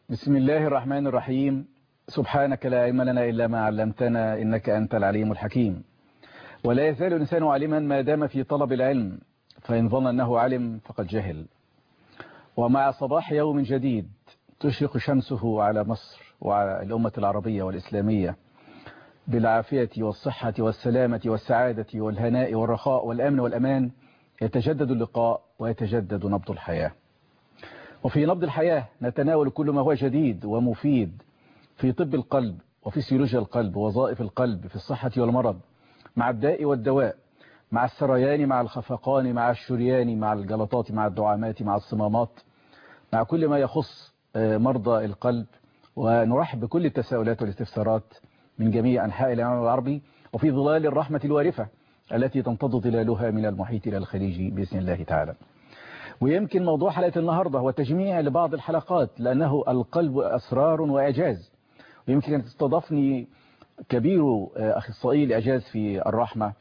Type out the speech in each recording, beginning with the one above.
بسم الله الرحمن الرحيم سبحانك لا علم لنا إلا ما علمتنا إنك أنت العليم الحكيم ولا يزال الإنسان عالما ما دام في طلب العلم فإن ظن أنه علم فقد جهل ومع صباح يوم جديد تشرق شمسه على مصر وعلى الأمة العربية والإسلامية بالعافية والصحة والسلامة والسعادة والهناء والرخاء والأمن والأمان يتجدد اللقاء ويتجدد نبض الحياة وفي نبض الحياة نتناول كل ما هو جديد ومفيد في طب القلب وفي سيولوجيا القلب ووظائف القلب في الصحة والمرض مع الداء والدواء مع السريان مع الخفقان مع الشريان مع الجلطات مع الدعامات مع الصمامات مع كل ما يخص مرضى القلب ونرحب بكل التساؤلات والاستفسارات من جميع أنحاء العالم العربي وفي ظلال الرحمة الوارفة التي تنتض ظلالها من المحيط إلى الخليج بإذن الله تعالى ويمكن موضوع حلقة النهاردة هو تجميع لبعض الحلقات لأنه القلب أسرار وإعجاز ويمكن أن تستضفني كبير أخصائي الإعجاز في الرحمة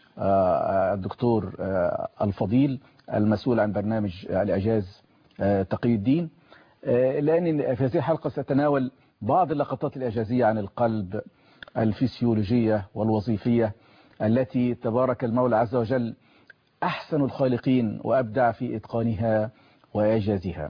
الدكتور الفضيل المسؤول عن برنامج الإعجاز تقي الدين لأن في هذه الحلقة سأتناول بعض اللقطات الإعجازية عن القلب الفسيولوجية والوظيفية التي تبارك المولى عز وجل أحسن الخالقين وأبدع في إتقانها وإعجازها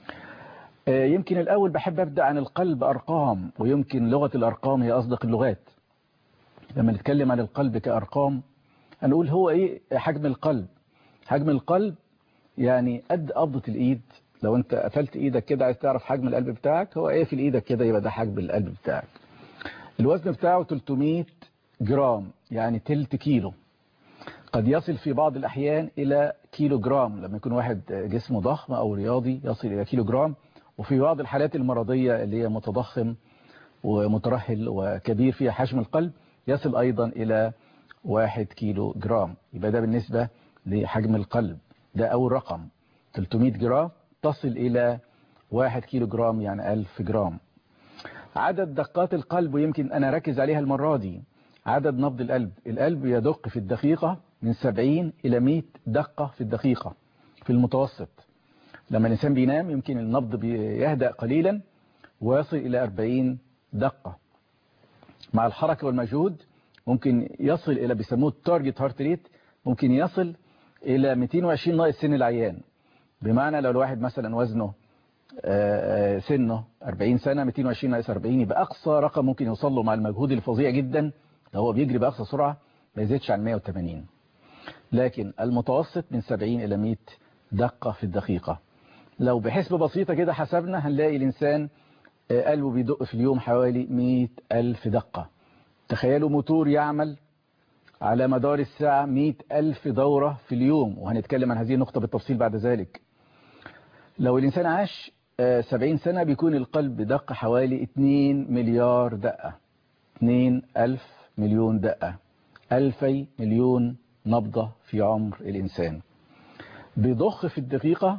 يمكن الأول بحب أبدأ عن القلب أرقام ويمكن لغة الأرقام هي أصدق اللغات لما نتكلم عن القلب كأرقام هنقول هو إيه حجم القلب حجم القلب يعني قد قبضة الإيد لو أنت قفلت إيدك كده عايز تعرف حجم القلب بتاعك هو إيه في إيدك كده يبقى ده حجم القلب بتاعك الوزن بتاعه 300 جرام يعني تلت كيلو قد يصل في بعض الأحيان إلى كيلو جرام لما يكون واحد جسمه ضخم أو رياضي يصل إلى كيلو جرام وفي بعض الحالات المرضية اللي هي متضخم ومترهل وكبير فيها حجم القلب يصل أيضا إلى واحد كيلو جرام يبقى ده بالنسبة لحجم القلب ده أول رقم 300 جرام تصل إلى واحد كيلو جرام يعني ألف جرام عدد دقات القلب ويمكن أنا ركز عليها المرة دي عدد نبض القلب القلب يدق في الدقيقة من 70 إلى 100 دقة في الدقيقة في المتوسط لما الإنسان بينام يمكن النبض بيهدأ قليلا ويصل إلى 40 دقة مع الحركة والمجهود ممكن يصل إلى بيسموه التارجت هارت ريت ممكن يصل إلى 220 ناقص سن العيان بمعنى لو الواحد مثلا وزنه سنه 40 سنة 220 ناقص 40 يبقى أقصى رقم ممكن يوصل له مع المجهود الفظيع جدا لو هو بيجري بأقصى سرعة ما يزيدش عن 180 لكن المتوسط من 70 إلى 100 دقة في الدقيقة لو بحسبة بسيطة كده حسبنا هنلاقي الإنسان قلبه بيدق في اليوم حوالي 100 ألف دقة تخيلوا موتور يعمل على مدار الساعة 100 ألف دورة في اليوم وهنتكلم عن هذه النقطة بالتفصيل بعد ذلك لو الإنسان عاش 70 سنة بيكون القلب دق حوالي 2 مليار دقة 2 ألف مليون دقة ألفي مليون نبضة في عمر الإنسان بيضخ في الدقيقة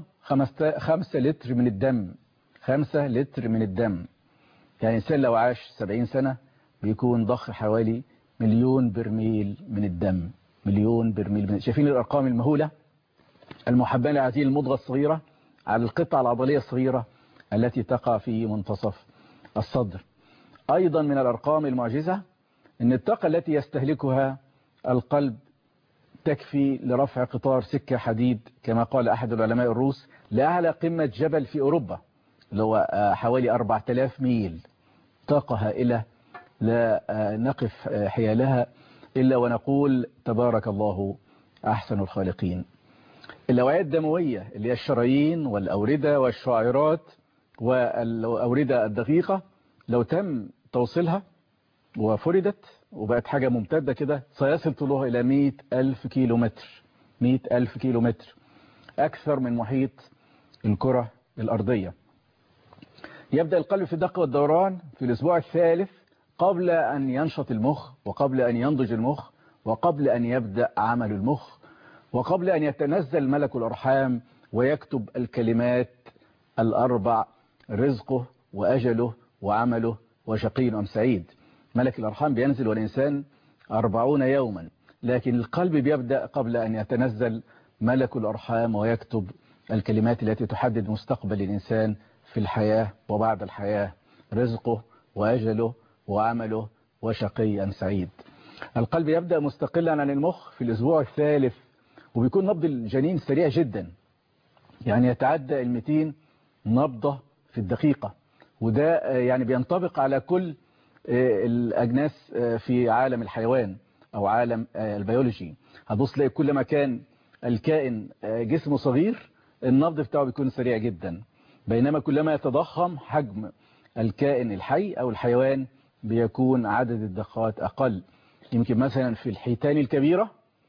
5 لتر من الدم 5 لتر من الدم يعني الإنسان لو عاش 70 سنة بيكون ضخ حوالي مليون برميل من الدم مليون برميل من شايفين الأرقام المهولة المحبة لهذه المضغة الصغيرة على القطعة العضلية الصغيرة التي تقع في منتصف الصدر أيضا من الأرقام المعجزة أن الطاقة التي يستهلكها القلب تكفي لرفع قطار سكة حديد كما قال أحد العلماء الروس لأعلى قمة جبل في أوروبا اللي هو حوالي 4000 ميل طاقة هائلة لا نقف حيالها إلا ونقول تبارك الله أحسن الخالقين الأوعية الدموية اللي هي الشرايين والأوردة والشعيرات والأوردة الدقيقة لو تم توصيلها وفردت وبقت حاجة ممتدة كده سيصل طولها إلى 100 ألف كيلو متر 100 ألف كيلو متر أكثر من محيط الكرة الأرضية يبدأ القلب في الدق والدوران في الأسبوع الثالث قبل أن ينشط المخ وقبل أن ينضج المخ وقبل أن يبدأ عمل المخ وقبل أن يتنزل ملك الأرحام ويكتب الكلمات الأربع رزقه وأجله وعمله وشقي أم سعيد ملك الأرحام بينزل والإنسان أربعون يوما لكن القلب بيبدأ قبل أن يتنزل ملك الأرحام ويكتب الكلمات التي تحدد مستقبل الإنسان في الحياة وبعد الحياة رزقه وأجله وعمله وشقي أم سعيد القلب يبدأ مستقلا عن المخ في الأسبوع الثالث وبيكون نبض الجنين سريع جدا يعني يتعدى ال 200 نبضة في الدقيقة وده يعني بينطبق على كل الأجناس في عالم الحيوان أو عالم البيولوجي هتبص تلاقي كل ما كان الكائن جسمه صغير النبض بتاعه بيكون سريع جدا بينما كلما يتضخم حجم الكائن الحي أو الحيوان بيكون عدد الدقات أقل يمكن مثلا في الحيتان الكبيرة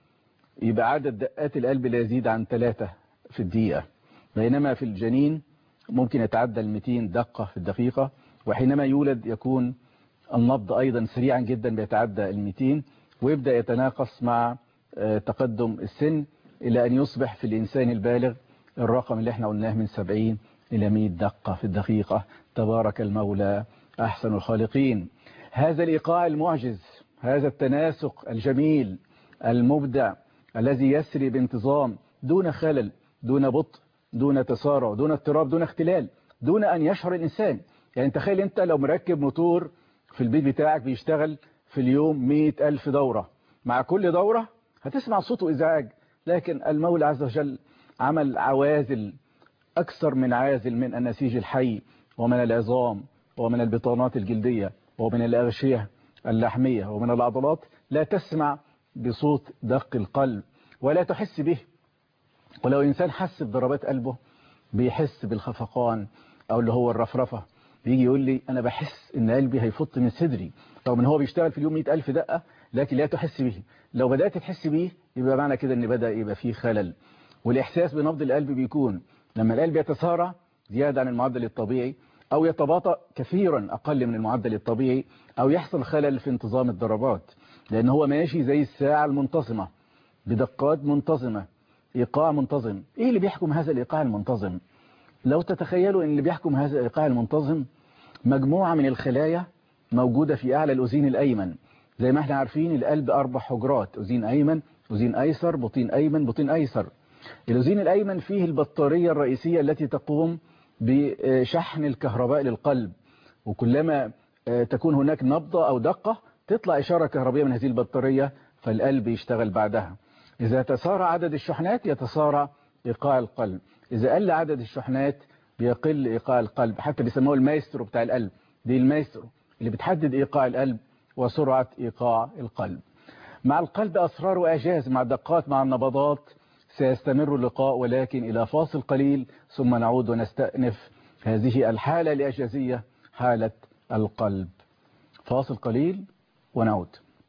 يبقى عدد دقات القلب لا يزيد عن ثلاثة في الدقيقة بينما في الجنين ممكن يتعدى ال 200 دقة في الدقيقة وحينما يولد يكون النبض أيضا سريعا جدا بيتعدى ال 200 ويبدأ يتناقص مع تقدم السن إلى أن يصبح في الإنسان البالغ الرقم اللي احنا قلناه من 70 إلى 100 دقة في الدقيقة تبارك المولى أحسن الخالقين هذا الإيقاع المعجز هذا التناسق الجميل المبدع الذي يسري بانتظام دون خلل دون بطء دون تسارع دون اضطراب دون اختلال دون أن يشعر الإنسان يعني تخيل أنت لو مركب موتور في البيت بتاعك بيشتغل في اليوم مئة ألف دورة مع كل دورة هتسمع صوت وإزعاج لكن المولى عز وجل عمل عوازل أكثر من عازل من النسيج الحي ومن العظام ومن البطانات الجلدية ومن الأغشية اللحمية ومن العضلات لا تسمع بصوت دق القلب ولا تحس به ولو إنسان حس بضربات قلبه بيحس بالخفقان أو اللي هو الرفرفة بيجي يقول لي أنا بحس إن قلبي هيفط من صدري رغم إن هو بيشتغل في اليوم 100 ألف دقة لكن لا تحس به لو بدأت تحس به يبقى معنى كده إن بدأ يبقى فيه خلل والإحساس بنبض القلب بيكون لما القلب يتسارع زيادة عن المعدل الطبيعي أو يتباطأ كثيرا أقل من المعدل الطبيعي أو يحصل خلل في انتظام الضربات لأن هو ماشي زي الساعة المنتظمة بدقات منتظمة إيقاع منتظم إيه اللي بيحكم هذا الإيقاع المنتظم لو تتخيلوا أن اللي بيحكم هذا الإيقاع المنتظم مجموعة من الخلايا موجودة في أعلى الأذين الأيمن زي ما احنا عارفين القلب أربع حجرات أذين أيمن أذين أيسر بطين أيمن بطين أيسر الأذين الأيمن فيه البطارية الرئيسية التي تقوم بشحن الكهرباء للقلب وكلما تكون هناك نبضة أو دقة تطلع إشارة كهربية من هذه البطارية فالقلب يشتغل بعدها إذا تسارع عدد الشحنات يتسارع إيقاع القلب إذا قل عدد الشحنات بيقل إيقاع القلب حتى بيسموه المايسترو بتاع القلب دي المايسترو اللي بتحدد إيقاع القلب وسرعة إيقاع القلب مع القلب أسرار وأجاز مع دقات مع النبضات سيستمر اللقاء ولكن إلى فاصل قليل ثم نعود ونستأنف هذه الحالة الإعجازية حالة القلب فاصل قليل ونعود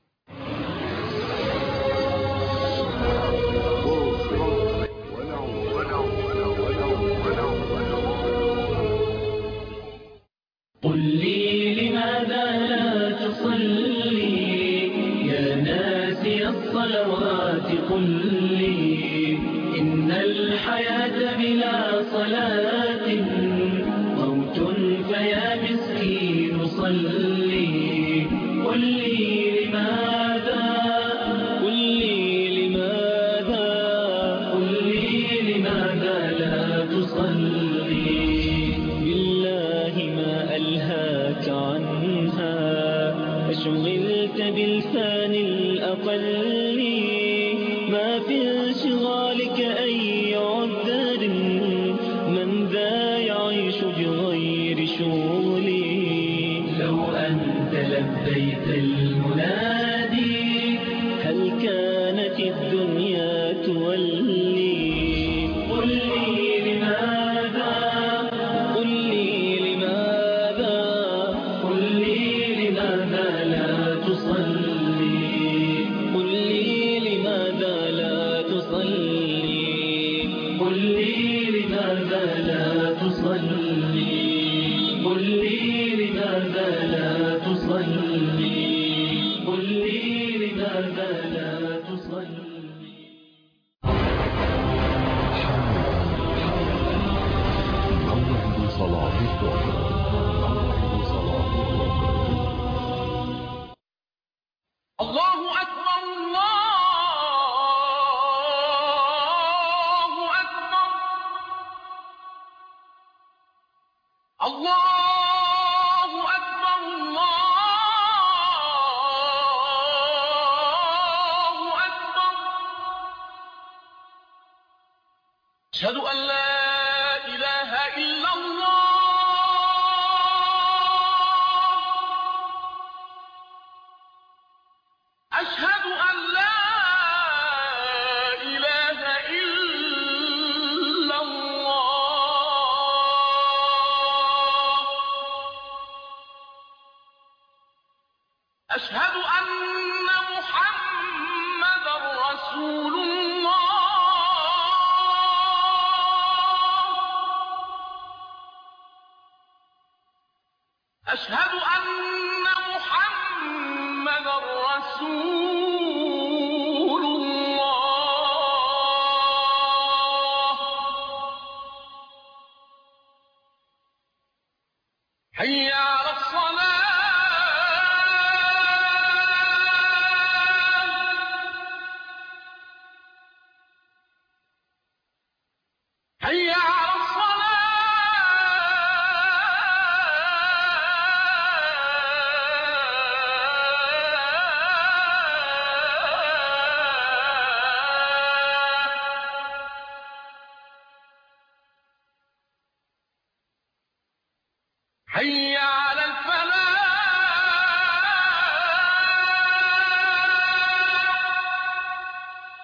قل لي لماذا لا تصلي يا ناسي الصلوات قل لي إن الحياة بلا صلاة موت فيا مسكين صلي قل لي لماذا قل لي لماذا قل لي لماذا لا تصلي بالله ما ألهاك عنها أشغلت بالفان الأقل ما في انشغالك أي عذر من ذا يعيش بغير شغلي لو أنت لبيت المنادي هل كانت الدنيا تولي قل لي لماذا قل لي لماذا قل لي لماذا لا تصلي قل لي لماذا لا تصلي قل لي لماذا لا تصلي قل لي لماذا لا تصلي قل لي لماذا لا تصلي موعد صلاة الظهر موعد صلاة الظهر الله أكبر الله أكبر الله أكبر الله أكبر أشهد أن لا إله إلا الله أشهد أن لا إله إلا الله أشهد أن محمد رسول الله أشهد أن محمد رسول الله حي على الصلاة حي على الصلاة حي على الفلاح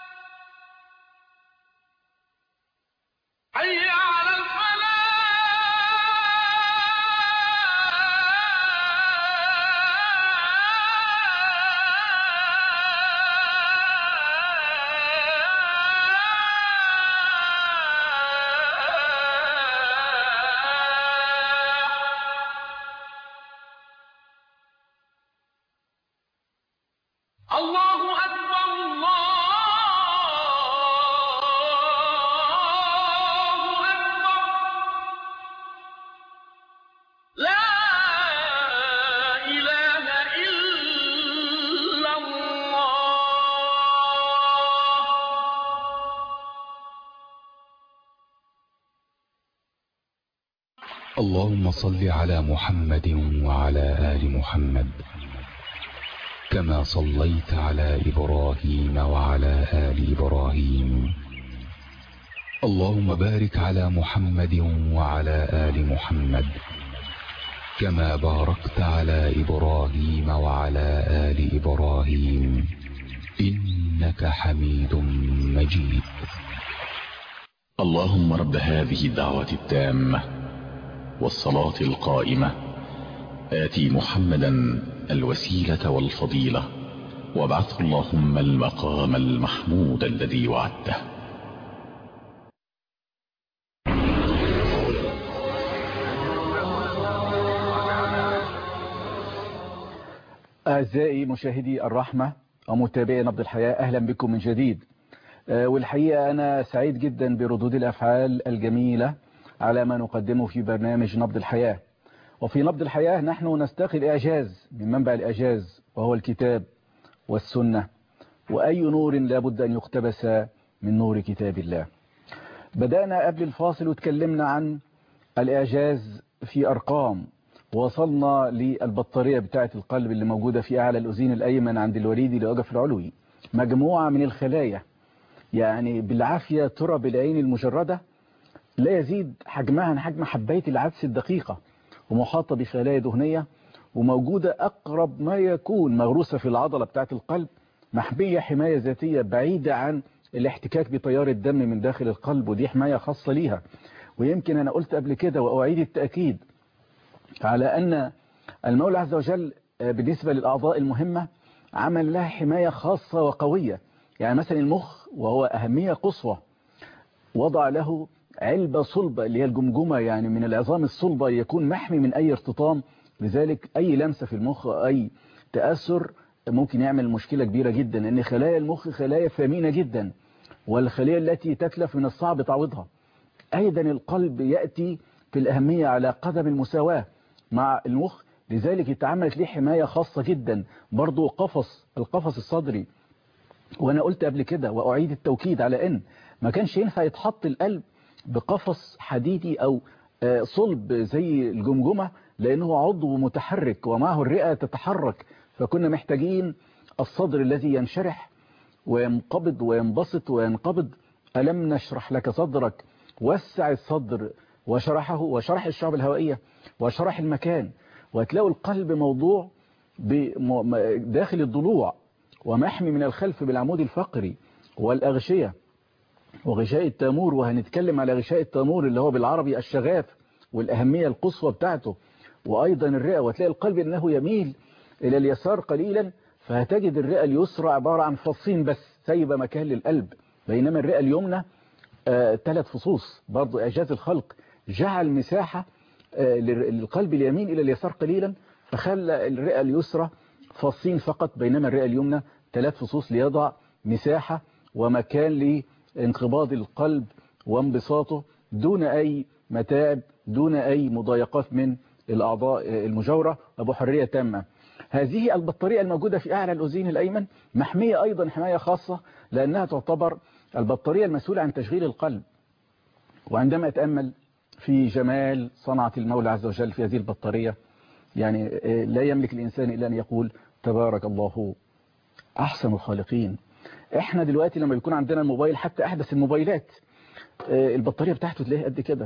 حي على الفلاح الله أكبر الله أكبر لا إله إلا الله اللهم صل على محمد وعلى آل محمد كما صليت على إبراهيم وعلى آل إبراهيم اللهم بارك على محمد وعلى آل محمد كما باركت على إبراهيم وعلى آل إبراهيم إنك حميد مجيد اللهم رب هذه الدعوة التامة والصلاة القائمة آتي محمدا الوسيلة والفضيلة وابعثه اللهم المقام المحمود الذي وعدته أعزائي مشاهدي الرحمة ومتابعي نبض الحياة أهلا بكم من جديد آه، والحقيقة أنا سعيد جدا بردود الأفعال الجميلة على ما نقدمه في برنامج نبض الحياة وفي نبض الحياة نحن نستقي الإعجاز من منبع الإعجاز وهو الكتاب والسنة وأي نور لابد أن يقتبس من نور كتاب الله بدأنا قبل الفاصل وتكلمنا عن الإعجاز في أرقام وصلنا للبطارية بتاعة القلب اللي موجودة في أعلى الأذين الأيمن عند الوريد لأجف العلوي مجموعة من الخلايا يعني بالعافية ترى بالعين المجردة لا يزيد حجمها عن حجم حباية العدس الدقيقة ومحاطة بخلايا دهنية وموجودة أقرب ما يكون مغروسة في العضلة بتاعة القلب محمية حماية ذاتية بعيدة عن الاحتكاك بتيار الدم من داخل القلب ودي حماية خاصة ليها ويمكن أنا قلت قبل كده وأعيد التأكيد على أن المولى عز وجل بالنسبة للأعضاء المهمة عمل لها حماية خاصة وقوية يعني مثلا المخ وهو أهمية قصوى وضع له علبة صلبة اللي هي الجمجمة يعني من العظام الصلبة يكون محمي من أي ارتطام لذلك أي لمسة في المخ أي تأثر ممكن يعمل مشكلة كبيرة جدا لأن خلايا المخ خلايا ثمينة جدا والخلية التي تتلف من الصعب تعويضها أيضا القلب يأتي في الأهمية على قدم المساواة مع المخ لذلك اتعملت ليه حماية خاصة جدا برضو قفص القفص الصدري وأنا قلت قبل كده وأعيد التوكيد على أن ما كانش ينفع يتحط القلب بقفص حديدي أو آه، صلب زي الجمجمة لأنه عضو متحرك ومعه الرئة تتحرك فكنا محتاجين الصدر الذي ينشرح وينقبض وينبسط وينقبض ألم نشرح لك صدرك وسع الصدر وشرحه وشرح الشعب الهوائية وشرح المكان وهتلاقوا القلب موضوع بم- م- داخل الضلوع ومحمي من الخلف بالعمود الفقري والأغشية وغشاء التامور وهنتكلم على غشاء التامور اللي هو بالعربي الشغاف والأهمية القصوى بتاعته وأيضا الرئة وتلاقي القلب أنه يميل إلى اليسار قليلا فهتجد الرئة اليسرى عبارة عن فصين بس سايبة مكان للقلب بينما الرئة اليمنى آه، ثلاث فصوص برضو إعجاز الخلق جعل مساحة آه، لل- للقلب اليمين إلى اليسار قليلا فخلى الرئة اليسرى فصين فقط بينما الرئة اليمنى ثلاث فصوص ليضع مساحة ومكان لانقباض القلب وانبساطه دون أي متاعب دون أي مضايقات من الأعضاء آه، المجاورة أبو حرية تامة هذه البطارية الموجودة في أعلى الأذين الأيمن محمية أيضا حماية خاصة لأنها تعتبر البطارية المسؤولة عن تشغيل القلب وعندما أتأمل في جمال صنعة المولى عز وجل في هذه البطارية يعني آه، لا يملك الإنسان إلا أن يقول تبارك الله أحسن الخالقين احنا دلوقتي لما بيكون عندنا الموبايل حتى أحدث الموبايلات آه، البطارية بتاعته تلاقيها قد كده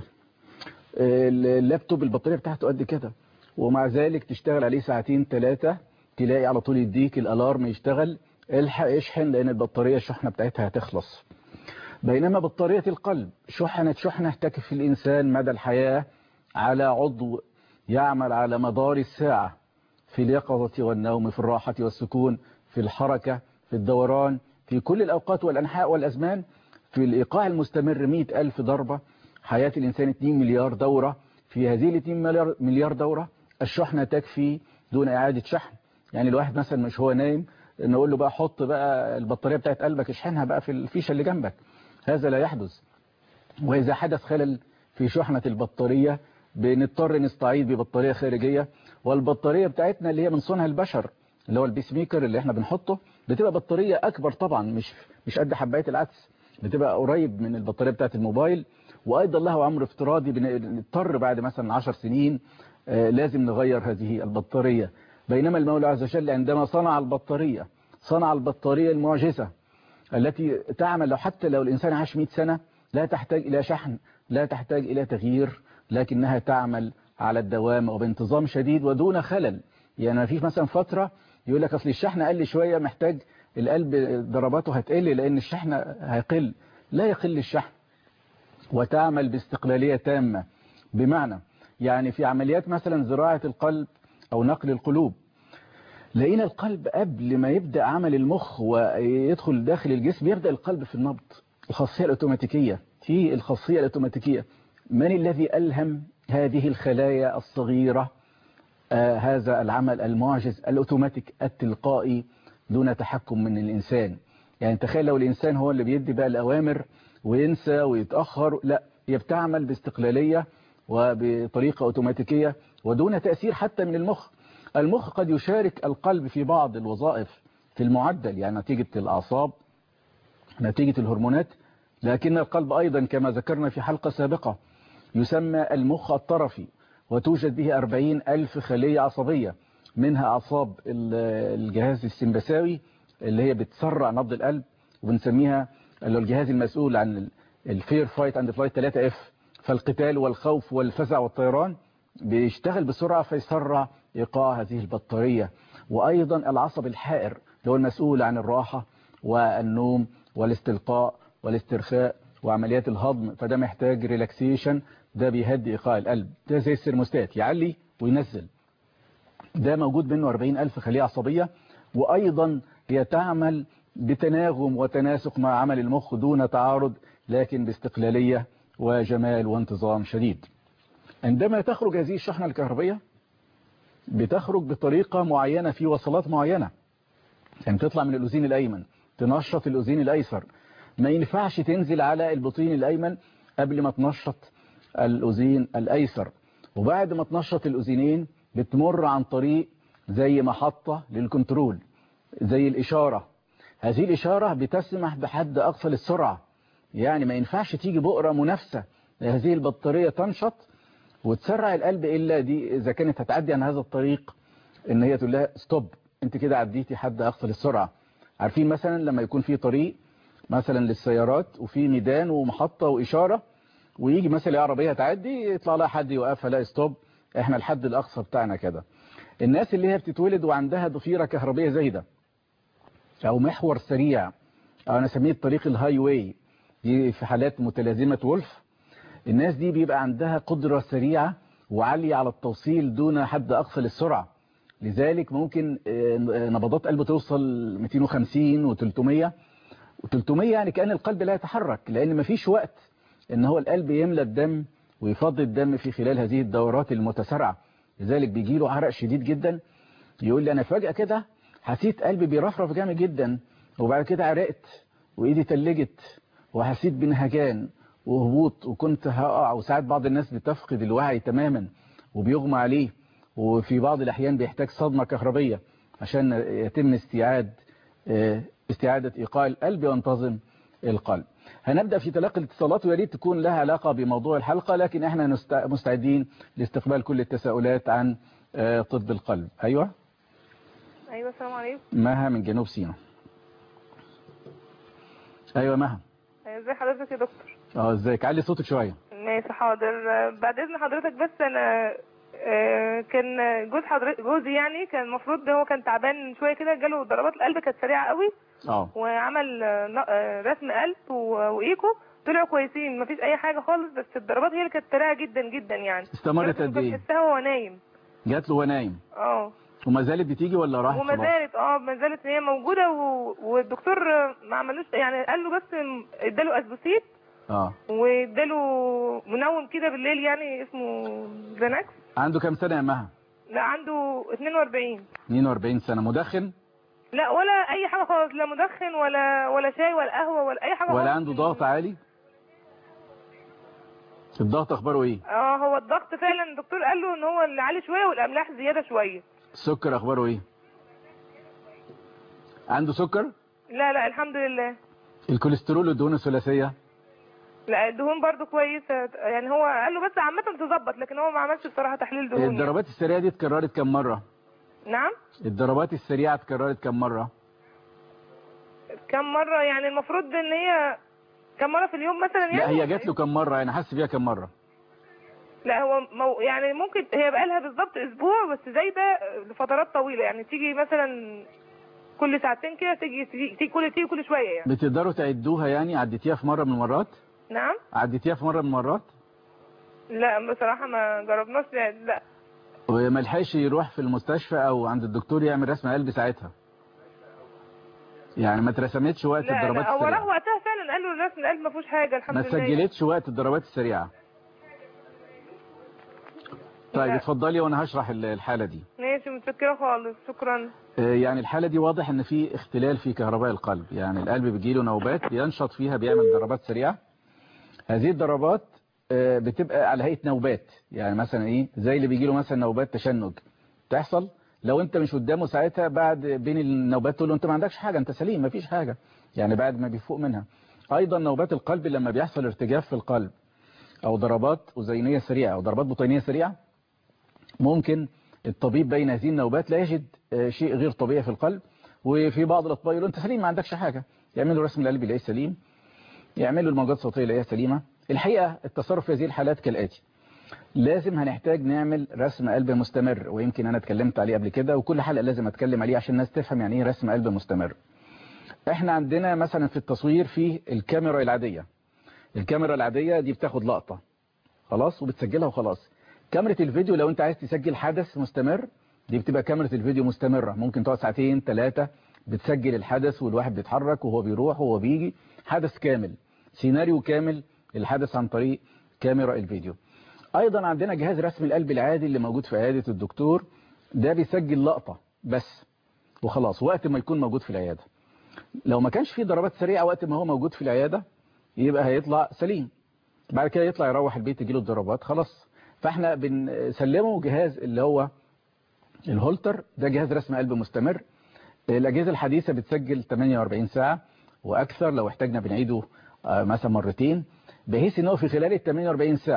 آه، اللابتوب البطارية بتاعته قد كده ومع ذلك تشتغل عليه ساعتين ثلاثة تلاقي على طول يديك الالارم يشتغل الحق اشحن لان البطارية الشحنة بتاعتها هتخلص بينما بطارية القلب شحنة شحنة تكفي الإنسان مدى الحياة على عضو يعمل على مدار الساعة في اليقظة والنوم في الراحة والسكون في الحركة في الدوران في كل الأوقات والأنحاء والأزمان في الإيقاع المستمر مئة ألف ضربة حياة الإنسان 2 مليار دورة في هذه ال 2 مليار, مليار دورة الشحنة تكفي دون إعادة شحن يعني الواحد مثلا مش هو نايم نقول له بقى حط بقى البطارية بتاعت قلبك اشحنها بقى في الفيشة اللي جنبك هذا لا يحدث وإذا حدث خلل في شحنة البطارية بنضطر نستعيد ببطارية خارجية والبطارية بتاعتنا اللي هي من صنع البشر اللي هو البيس ميكر اللي احنا بنحطه بتبقى بطارية أكبر طبعا مش مش قد حباية العدس بتبقى قريب من البطارية بتاعت الموبايل وأيضا له عمر افتراضي بنضطر بعد مثلا 10 سنين آه لازم نغير هذه البطارية بينما المولى عز وجل عندما صنع البطارية صنع البطارية المعجزة التي تعمل لو حتى لو الإنسان عاش 100 سنة لا تحتاج إلى شحن لا تحتاج إلى تغيير لكنها تعمل على الدوام وبانتظام شديد ودون خلل يعني ما فيش مثلا فترة يقول لك أصل الشحن قل شوية محتاج القلب ضرباته هتقل لأن الشحن هيقل لا يقل الشحن وتعمل باستقلالية تامة بمعنى يعني في عمليات مثلا زراعة القلب أو نقل القلوب لقينا القلب قبل ما يبدأ عمل المخ ويدخل داخل الجسم يبدأ القلب في النبض الخاصية الأوتوماتيكية في الخاصية الأوتوماتيكية من الذي ألهم هذه الخلايا الصغيرة آه هذا العمل المعجز الأوتوماتيك التلقائي دون تحكم من الإنسان يعني تخيل لو الإنسان هو اللي بيدي بقى الأوامر وينسى ويتأخر لا هي بتعمل باستقلالية وبطريقة أوتوماتيكية ودون تأثير حتى من المخ المخ قد يشارك القلب في بعض الوظائف في المعدل يعني نتيجة الأعصاب نتيجة الهرمونات لكن القلب أيضا كما ذكرنا في حلقة سابقة يسمى المخ الطرفي وتوجد به أربعين ألف خلية عصبية منها أعصاب الجهاز السمبساوي اللي هي بتسرع نبض القلب وبنسميها اللي هو الجهاز المسؤول عن الفير فايت اند فلايت 3 اف فالقتال والخوف والفزع والطيران بيشتغل بسرعة فيسرع إيقاع هذه البطارية وأيضا العصب الحائر اللي هو المسؤول عن الراحة والنوم والاستلقاء والاسترخاء وعمليات الهضم فده محتاج ريلاكسيشن ده بيهدي إيقاع القلب ده زي السيرموستات يعلي وينزل ده موجود منه 40 ألف خلية عصبية وأيضا هي تعمل بتناغم وتناسق مع عمل المخ دون تعارض لكن باستقلالية وجمال وانتظام شديد عندما تخرج هذه الشحنة الكهربية بتخرج بطريقة معينة في وصلات معينة يعني تطلع من الأذين الأيمن تنشط الأذين الأيسر ما ينفعش تنزل على البطين الأيمن قبل ما تنشط الأذين الأيسر وبعد ما تنشط الأذينين بتمر عن طريق زي محطة للكنترول زي الإشارة هذه الإشارة بتسمح بحد أقصى للسرعة يعني ما ينفعش تيجي بؤرة منافسة هذه البطارية تنشط وتسرع القلب الا دي اذا كانت هتعدي عن هذا الطريق ان هي تقول لها ستوب انت كده عديتي حد اقصى للسرعه عارفين مثلا لما يكون في طريق مثلا للسيارات وفي ميدان ومحطه واشاره ويجي مثلا عربيه تعدي يطلع لها حد يوقفها لا ستوب احنا الحد الاقصى بتاعنا كده الناس اللي هي بتتولد وعندها ضفيره كهربيه زايده او محور سريع او انا اسميه الطريق الهاي واي دي في حالات متلازمه وولف الناس دي بيبقى عندها قدره سريعه وعاليه على التوصيل دون حد اقصى للسرعه لذلك ممكن آه، نبضات قلبه توصل 250 و300 و300 يعني كأن القلب لا يتحرك لأن مفيش وقت ان هو القلب يملى الدم ويفضي الدم في خلال هذه الدورات المتسارعة لذلك بيجي له عرق شديد جدا يقول لي انا فجأة كده حسيت قلبي بيرفرف جامد جدا وبعد كده عرقت وايدي تلجت وحسيت بنهجان وهبوط وكنت هقع وساعات بعض الناس بتفقد الوعي تماما وبيغمى عليه وفي بعض الأحيان بيحتاج صدمة كهربية عشان يتم استيعاد آه، استعادة إيقاع القلب وينتظم القلب هنبدأ في تلقي الاتصالات ويا ريت تكون لها علاقة بموضوع الحلقة لكن احنا نست- مستعدين لاستقبال كل التساؤلات عن آه، طب القلب أيوة ايوه السلام عليكم مها من جنوب سيناء أيوة مها ازي حضرتك يا دكتور اه ازيك علي صوتك شوية ماشي حاضر آه، بعد اذن حضرتك بس انا آه، كان جوز حضرتك جوزي يعني كان المفروض هو كان تعبان شويه كده جاله ضربات القلب كانت سريعه قوي اه وعمل آه، ن- آه، رسم قلب و- وايكو طلعوا كويسين مفيش اي حاجه خالص بس الضربات هي اللي كانت سريعه جدا جدا يعني استمرت كنت قد ايه بحسها وهو نايم جات له ونايم اه وما زالت بتيجي ولا راحت وما خلاص زالت اه ما زالت هي موجوده و... والدكتور آه، ما عملوش يعني قال له بس اداله اسبوسيت اه واداله منوم كده بالليل يعني اسمه زناكس عنده كام سنة يا مها لا عنده 42 42 سنة مدخن لا ولا اي حاجه خالص لا مدخن ولا ولا شاي ولا قهوه ولا اي حاجه ولا خالص. عنده ضغط عالي الضغط اخباره ايه اه هو الضغط فعلا الدكتور قال له ان هو اللي عالي شويه والاملاح زياده شويه السكر اخباره ايه عنده سكر لا لا الحمد لله الكوليسترول والدهون الثلاثيه لا الدهون برضو كويسه يعني هو قال له بس عامه تظبط لكن هو ما عملش بصراحه تحليل دهون يعني. الضربات السريعه دي اتكررت كم مره نعم الضربات السريعه اتكررت كم مره كم مره يعني المفروض ان هي كم مره في اليوم مثلا يعني لا هي جات له كم مره يعني حس بيها كم مره لا هو مو يعني ممكن هي بقالها بالظبط اسبوع بس زايده لفترات طويله يعني تيجي مثلا كل ساعتين كده تيجي تيجي تيجي كل تيجي كل شويه يعني بتقدروا تعدوها يعني عديتيها في مره من المرات نعم عديتيها في مره من المرات لا بصراحه ما جربناش يعني لا وما لحقش يروح في المستشفى او عند الدكتور يعمل رسم قلب ساعتها يعني ما اترسمتش وقت لا الضربات لا هو راح السريعه وقتها فعلا قال له الرسم القلب ما فيهوش حاجه الحمد ما لله يعني. سجلتش وقت الضربات السريعه طيب لا. اتفضلي وانا هشرح ال- الحاله دي ماشي متشكره خالص شكرا آه، يعني الحالة دي واضح ان في اختلال في كهرباء القلب يعني القلب بيجيله نوبات بينشط فيها بيعمل ضربات سريعة هذه الضربات آه، بتبقى على هيئة نوبات يعني مثلا ايه زي اللي بيجيله مثلا نوبات تشنج تحصل لو انت مش قدامه ساعتها بعد بين النوبات تقول له انت ما عندكش حاجة انت سليم ما فيش حاجة يعني بعد ما بيفوق منها ايضا نوبات القلب لما بيحصل ارتجاف في القلب او ضربات اذينية سريعة او ضربات بطينية سريعة ممكن الطبيب بين هذه النوبات لا يجد آه، شيء غير طبيعي في القلب وفي بعض الاطباء يقولوا انت سليم ما عندكش حاجة يعملوا رسم القلب يلاقيه سليم يعملوا الموجات الصوتية يلاقيها سليمة الحقيقة التصرف في هذه الحالات كالآتي لازم هنحتاج نعمل رسم قلب مستمر ويمكن انا اتكلمت عليه قبل كده وكل حلقة لازم اتكلم عليه عشان الناس تفهم يعني ايه رسم قلب مستمر احنا عندنا مثلا في التصوير في الكاميرا العادية الكاميرا العادية دي بتاخد لقطة خلاص وبتسجلها وخلاص كاميرا الفيديو لو انت عايز تسجل حدث مستمر دي بتبقى كاميرا الفيديو مستمرة ممكن تقعد ساعتين ثلاثة بتسجل الحدث والواحد بيتحرك وهو بيروح وهو بيجي حدث كامل سيناريو كامل الحدث عن طريق كاميرا الفيديو ايضا عندنا جهاز رسم القلب العادي اللي موجود في عيادة الدكتور ده بيسجل لقطة بس وخلاص وقت ما يكون موجود في العيادة لو ما كانش فيه ضربات سريعة وقت ما هو موجود في العيادة يبقى هيطلع سليم بعد كده يطلع يروح البيت يجيله الضربات خلاص فاحنا بنسلمه جهاز اللي هو الهولتر ده جهاز رسم قلب مستمر الأجهزة الحديثة بتسجل 48 ساعة وأكثر لو احتاجنا بنعيده آه، مثلا مرتين بحيث ان هو في خلال ال 48 ساعة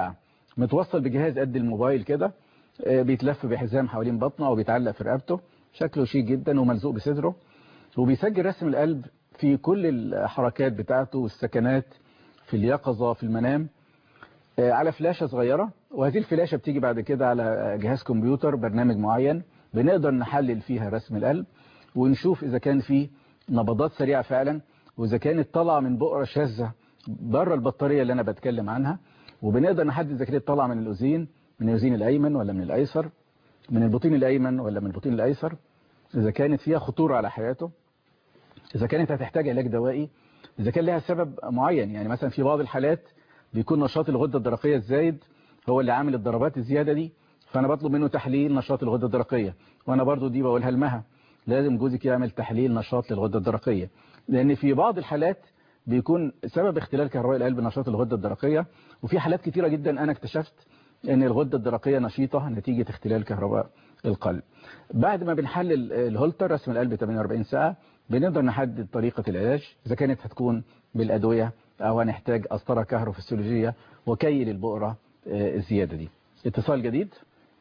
متوصل بجهاز قد الموبايل كده آه، بيتلف بحزام حوالين بطنه وبيتعلق في رقبته شكله شيك جدا وملزوق بصدره وبيسجل رسم القلب في كل الحركات بتاعته والسكنات في اليقظة في المنام آه، على فلاشة صغيرة وهذه الفلاشة بتيجي بعد كده على جهاز كمبيوتر برنامج معين بنقدر نحلل فيها رسم القلب ونشوف إذا كان في نبضات سريعة فعلا وإذا كانت طالعة من بؤرة شاذة بره البطارية اللي أنا بتكلم عنها وبنقدر نحدد إذا كانت طالعة من الأذين من الأذين الأيمن ولا من الأيسر من البطين الأيمن ولا من البطين الأيسر إذا كانت فيها خطورة على حياته إذا كانت هتحتاج علاج دوائي إذا كان لها سبب معين يعني مثلا في بعض الحالات بيكون نشاط الغدة الدرقية الزايد هو اللي عامل الضربات الزيادة دي فأنا بطلب منه تحليل نشاط الغدة الدرقية وأنا برضو دي بقولها لمها لازم جوزك يعمل تحليل نشاط للغدة الدرقية لأن في بعض الحالات بيكون سبب اختلال كهرباء القلب نشاط الغدة الدرقية وفي حالات كتيرة جدا أنا اكتشفت أن الغدة الدرقية نشيطة نتيجة اختلال كهرباء القلب بعد ما بنحلل الهولتر رسم القلب 48 ساعة بنقدر نحدد طريقة العلاج إذا كانت هتكون بالأدوية أو هنحتاج قسطرة كهروفسيولوجية وكي للبؤرة آه، الزيادة دي اتصال جديد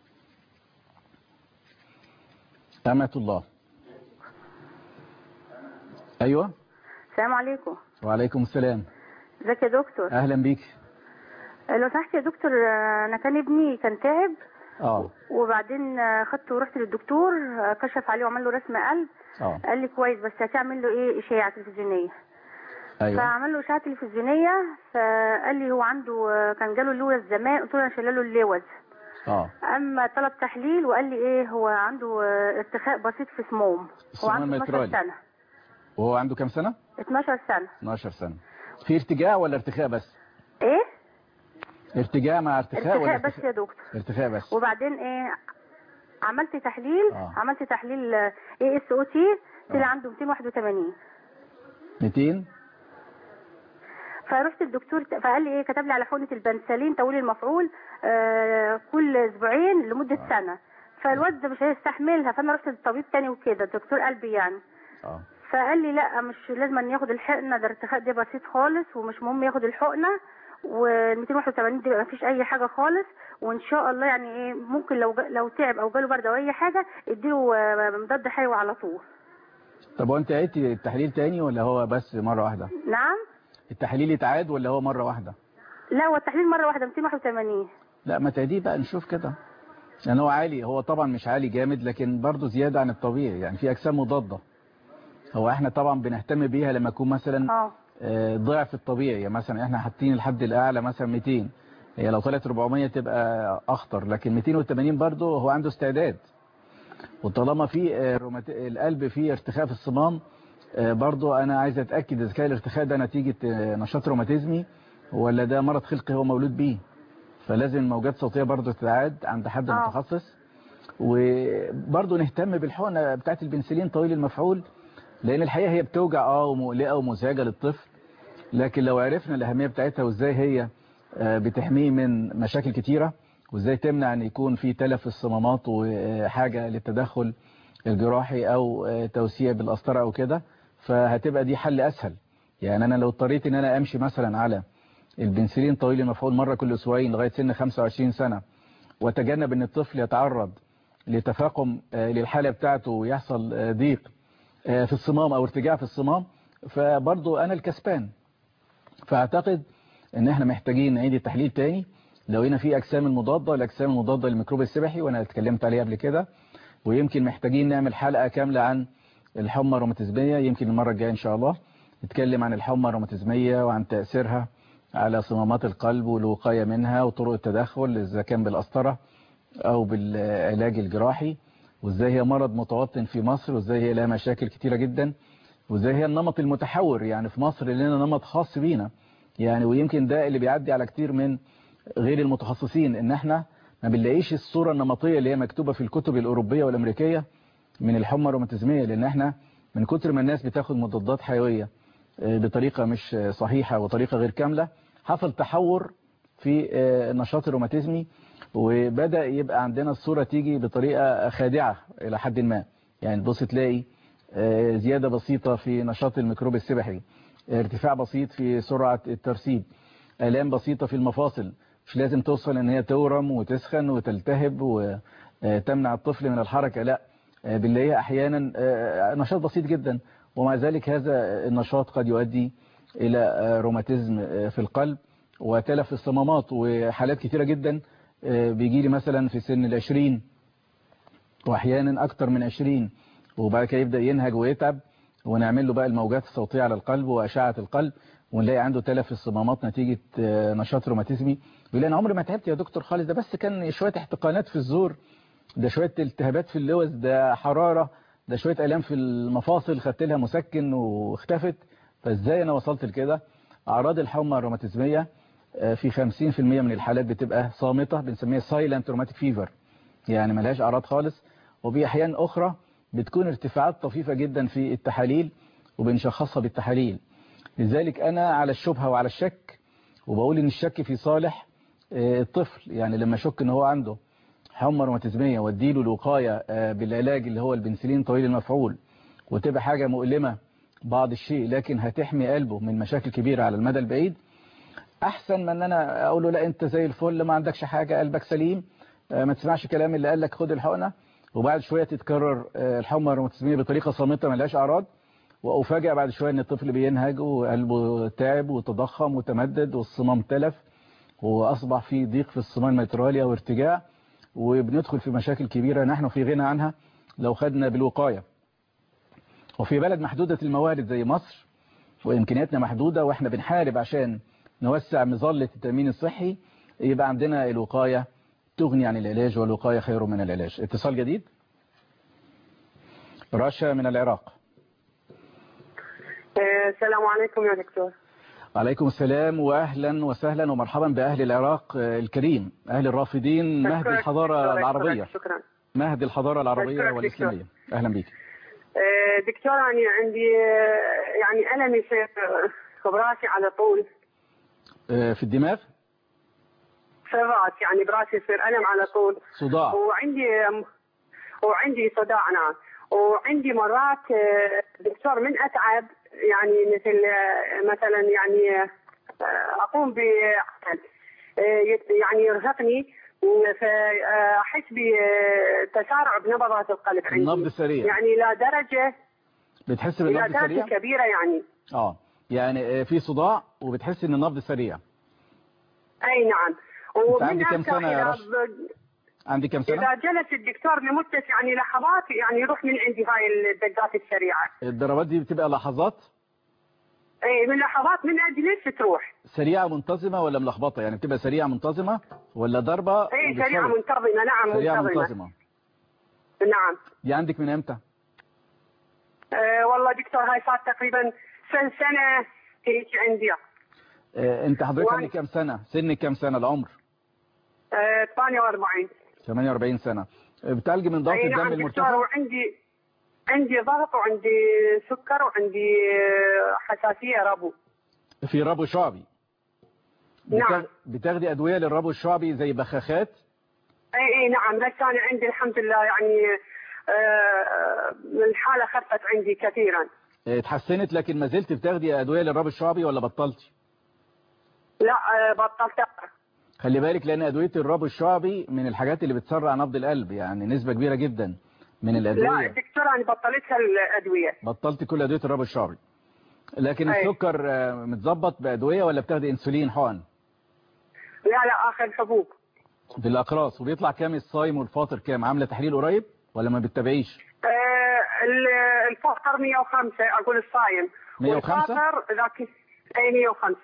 أمة الله أيوة السلام عليكم وعليكم السلام ازيك يا دكتور أهلا بيك لو سمحت يا دكتور آه، انا كان ابني كان تعب اه وبعدين آه، خدته ورحت للدكتور آه، كشف عليه وعمل له رسم قلب اه قال لي كويس بس هتعمل له ايه اشاعه تلفزيونيه أيوة فعمل له اشعه تلفزيونيه فقال لي هو عنده آه، كان جاله اللوز زمان قلت له انا شايله له اللوز اه اما طلب تحليل وقال لي ايه هو عنده آه، ارتخاء بسيط في سموم هو سموم عنده 12 مترالي. سنه وهو عنده كام سنة 12 سنه 12 سنة في ارتجاع ولا ارتخاء بس ايه ارتجاع مع ارتخاء ولا ارتخاء بس يا دكتور ارتخاء بس وبعدين ايه عملت تحليل آه. عملت تحليل اي اس او تي طلع آه. عنده 281 200 فرحت الدكتور فقال لي ايه كتب لي على حقنه البنسلين طويل المفعول آه كل اسبوعين لمده آه. سنه فالواد ده مش هيستحملها فانا رحت للطبيب تاني وكده دكتور قلبي يعني اه فقال لي لا مش لازم أن ياخد الحقنه ده ارتخاء ده بسيط خالص ومش مهم ياخد الحقنه وال 281 دي ما فيش اي حاجه خالص وان شاء الله يعني ايه ممكن لو جا- لو تعب او جاله برد او اي حاجه اديله آه، مضاد حيوي على طول طب وانت عدتي التحليل تاني ولا هو بس مرة واحدة نعم التحليل يتعاد ولا هو مرة واحدة لا هو التحليل مره واحده 281 لا ما تعيديه بقى نشوف كده لان هو عالي هو طبعا مش عالي جامد لكن برضه زيادة عن الطبيعي يعني في اجسام مضادة هو احنا طبعا بنهتم بيها لما يكون مثلا اه آه، ضعف الطبيعي يعني مثلا احنا حاطين الحد الاعلى مثلا 200 هي لو طلعت 400 تبقى اخطر لكن 280 برضه هو عنده استعداد وطالما في آه، رومات- القلب فيه ارتخاء في الصمام آه، برضه انا عايز اتاكد اذا كان الارتخاء ده نتيجه آه، نشاط روماتيزمي ولا ده مرض خلقي هو مولود بيه فلازم الموجات الصوتيه برضه تتعاد عند حد آه. متخصص وبرضه نهتم بالحقنه بتاعت البنسلين طويل المفعول لان الحقيقه هي بتوجع اه ومقلقه ومزعجه للطفل لكن لو عرفنا الاهميه بتاعتها وازاي هي آه، بتحميه من مشاكل كتيره وازاي تمنع ان يكون في تلف في الصمامات وحاجه للتدخل الجراحي او آه، توسيع بالقسطره او كده فهتبقى دي حل اسهل يعني انا لو اضطريت ان انا امشي مثلا على البنسلين طويل المفعول مره كل اسبوعين لغايه سن 25 سنه واتجنب ان الطفل يتعرض لتفاقم آه، للحاله بتاعته ويحصل آه، ضيق آه، في الصمام او ارتجاع في الصمام فبرضو انا الكسبان فاعتقد ان احنا محتاجين نعيد التحليل تاني لو هنا في اجسام المضاده الاجسام المضاده للميكروب السبحي وانا اتكلمت عليها قبل كده ويمكن محتاجين نعمل حلقه كامله عن الحمى الروماتيزميه يمكن المره الجايه ان شاء الله نتكلم عن الحمى الروماتيزميه وعن تاثيرها على صمامات القلب والوقايه منها وطرق التدخل اذا كان بالقسطره او بالعلاج الجراحي وازاي هي مرض متوطن في مصر وازاي هي لها مشاكل كتيره جدا وازاي هي النمط المتحور يعني في مصر لنا نمط خاص بينا يعني ويمكن ده اللي بيعدي على كتير من غير المتخصصين ان احنا ما بنلاقيش الصورة النمطية اللي هي مكتوبة في الكتب الأوروبية والأمريكية من الحمى الروماتيزمية لأن احنا من كتر ما الناس بتاخد مضادات حيوية آه، بطريقة مش آه، صحيحة وطريقة غير كاملة حصل تحور في آه، النشاط الروماتيزمي وبدأ يبقى عندنا الصورة تيجي بطريقة خادعة إلى حد ما يعني تبص تلاقي آه، زيادة بسيطة في نشاط الميكروب السبحي ارتفاع بسيط في سرعة الترسيب آلام بسيطة في المفاصل مش لازم توصل ان هي تورم وتسخن وتلتهب وتمنع الطفل من الحركة لا آه، بنلاقيها احيانا آه، نشاط بسيط جدا ومع ذلك هذا النشاط قد يؤدي الى آه، روماتيزم آه، في القلب وتلف في الصمامات وحالات كتيرة جدا بيجي لي مثلا في سن العشرين واحيانا اكتر من 20 وبعد كده يبدا ينهج ويتعب ونعمل له بقى الموجات الصوتيه على القلب واشعه القلب ونلاقي عنده تلف في الصمامات نتيجه آه، نشاط روماتيزمي بيقول انا عمري ما تعبت يا دكتور خالص ده بس كان شويه احتقانات في الزور ده شويه التهابات في اللوز ده حراره ده شويه الام في المفاصل خدت لها مسكن واختفت فازاي انا وصلت لكده اعراض الحمى الروماتيزميه آه، في 50% من الحالات بتبقى صامته بنسميها سايلنت روماتيك فيفر يعني ملهاش اعراض خالص وفي احيان اخرى بتكون ارتفاعات طفيفه جدا في التحاليل وبنشخصها بالتحاليل لذلك انا على الشبهه وعلى الشك وبقول ان الشك في صالح آه، الطفل يعني لما اشك ان هو عنده حمى روماتيزميه واديله الوقايه آه، بالعلاج اللي هو البنسلين طويل المفعول وتبقى حاجه مؤلمه بعض الشيء لكن هتحمي قلبه من مشاكل كبيره على المدى البعيد احسن من ان انا اقول له لا انت زي الفل ما عندكش حاجه قلبك سليم آه، ما تسمعش كلام اللي قال لك خد الحقنه وبعد شويه تتكرر آه، الحمى الروماتيزميه بطريقه صامته ما لهاش اعراض وافاجئ بعد شويه ان الطفل بينهج وقلبه تعب وتضخم وتمدد والصمام تلف واصبح في ضيق في الصمام الميترالي او ارتجاع وبندخل في مشاكل كبيره نحن في غنى عنها لو خدنا بالوقايه وفي بلد محدوده الموارد زي مصر وامكانياتنا محدوده واحنا بنحارب عشان نوسع مظله التامين الصحي يبقى عندنا الوقايه تغني عن العلاج والوقايه خير من العلاج اتصال جديد رشا من العراق السلام عليكم يا دكتور عليكم السلام واهلا وسهلا ومرحبا باهل العراق آه، الكريم اهل الرافدين مهد أشكرك الحضاره دكتور، العربيه أشكرك، شكرا مهد الحضاره العربيه أشكرك والاسلاميه اهلا بيك آه، دكتور أنا عندي آه، يعني ألم يصير آه، براسي على طول آه، في الدماغ في الراس يعني براسي يصير ألم على طول صداع وعندي وعندي صداع نعم وعندي مرات آه، دكتور من أتعب يعني مثل آه، مثلا يعني آه، أقوم بعمل آه، يت- يعني يرهقني فأحس بتسارع بنبضات القلب عندي النبض سريع يعني لا درجة بتحس إلى بالنبض درجة سريع كبيرة يعني اه يعني آه، في صداع وبتحس ان النبض سريع أي نعم أنت عندك كم أفتح سنة يا إلى رشا؟ عندي كم إذا سنه جلس الدكتور لمدة يعني لحظات يعني يروح من عندي هاي الدقات السريعة الضربات دي بتبقى لحظات اي من لحظات من اجلس تروح سريعه منتظمه ولا ملخبطه يعني بتبقى سريعه منتظمه ولا ضربه اي سريعة وبتفوت؟ منتظمة نعم سريعه منتظمة منتظمه نعم دي عندك من امتى آه والله دكتور هاي صار تقريبا سنة سنة هيك عندي آه، انت حضرتك وأنا- عندك كام سنه سنك كام سنه العمر آه 48 48 سنه آه، بتعالج من ضغط اي الدم نعم دكتور المرتفع وعندي عندي ضغط وعندي سكر وعندي آه، حساسية ربو في ربو شعبي بتاخ- نعم. بتاخدي ادويه للربو الشعبي زي بخاخات اي اي نعم بس انا عندي الحمد لله يعني آه الحالة خفت عندي كثيرا آه، اتحسنت لكن ما زلت بتاخدي ادويه للربو الشعبي ولا بطلتي لا آه بطلت خلي بالك لان ادويه الربو الشعبي من الحاجات اللي بتسرع نبض القلب يعني نسبه كبيره جدا من لا الادويه دكتور انا بطلتها الادويه بطلت كل ادويه الربو الشعبي لكن أي. السكر آه، متظبط بادويه ولا بتاخدي انسولين حقن لا لا اخذ حبوب بالاقراص وبيطلع كام الصايم والفاطر كام عامله تحليل قريب ولا ما بتتابعيش آه ال- الفطر 105 اقول الصايم 105 والفاطر ذاك اي 105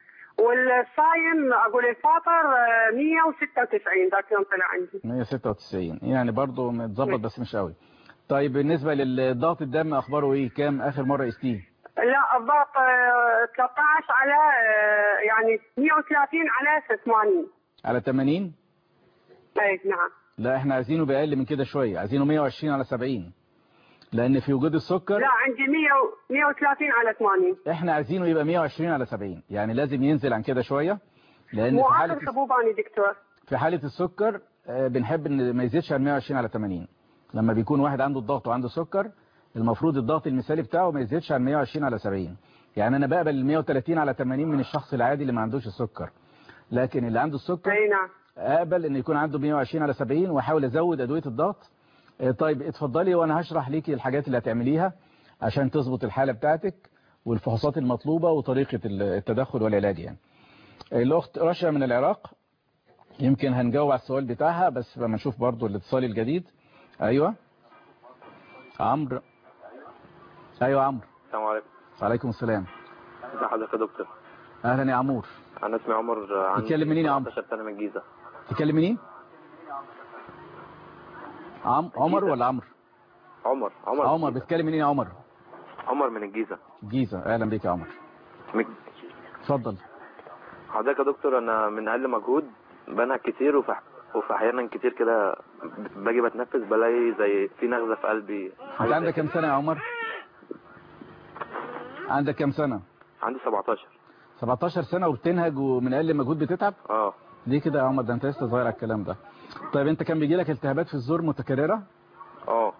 والصايم اقول الفاطر آه، 196 ذاك يوم طلع عندي 196 يعني برضه متظبط بس مش قوي طيب بالنسبه للضغط الدم اخباره ايه كام اخر مره قستيه لا الضغط آه، 13 على آه، يعني 130 على 80 على 80 اي نعم لا احنا عايزينه باقل من كده شويه عايزينه 120 على 70 لان في وجود السكر لا عندي 100 و- 130 على 80 احنا عايزينه يبقى 120 على 70 يعني لازم ينزل عن كده شويه لان مو في اخذ حاله حبوب انا دكتور في حاله السكر آه، بنحب ان ما يزيدش عن 120 على 80 لما بيكون واحد عنده الضغط وعنده سكر المفروض الضغط المثالي بتاعه ما يزيدش عن 120 على 70 يعني انا بقبل ال 130 على 80 من الشخص العادي اللي ما عندوش السكر لكن اللي عنده السكر اي نعم اقبل ان يكون عنده 120 على 70 واحاول ازود ادويه الضغط آه، طيب اتفضلي وانا هشرح ليكي الحاجات اللي هتعمليها عشان تظبط الحاله بتاعتك والفحوصات المطلوبه وطريقه التدخل والعلاج يعني الاخت رشا من العراق يمكن هنجاوب على السؤال بتاعها بس لما نشوف برضو الاتصال الجديد ايوه عمرو ايوه عمرو السلام عليكم وعليكم السلام ازي حضرتك يا دكتور اهلا يا عمور انا اسمي عمر عندي بتكلم منين يا عمرو 17 سنه من الجيزه تكلم منين عم... عمر ولا عمرو عمر عمر عمر بتكلم منين يا عمر عمر من الجيزه جيزه اهلا بيك يا عمر من- اتفضل حضرتك يا دكتور انا من اقل مجهود بنهج كتير وفي وفي احيانا كتير كده باجي بتنفس بلاقي زي في نغزه في قلبي انت عندك كام سنه يا عمر عندك كام سنه عندي 17 17 سنه وبتنهج ومن اقل مجهود بتتعب اه ليه كده يا عمر ده انت لسه صغير على الكلام ده طيب انت كان بيجي لك التهابات في الزور متكرره اه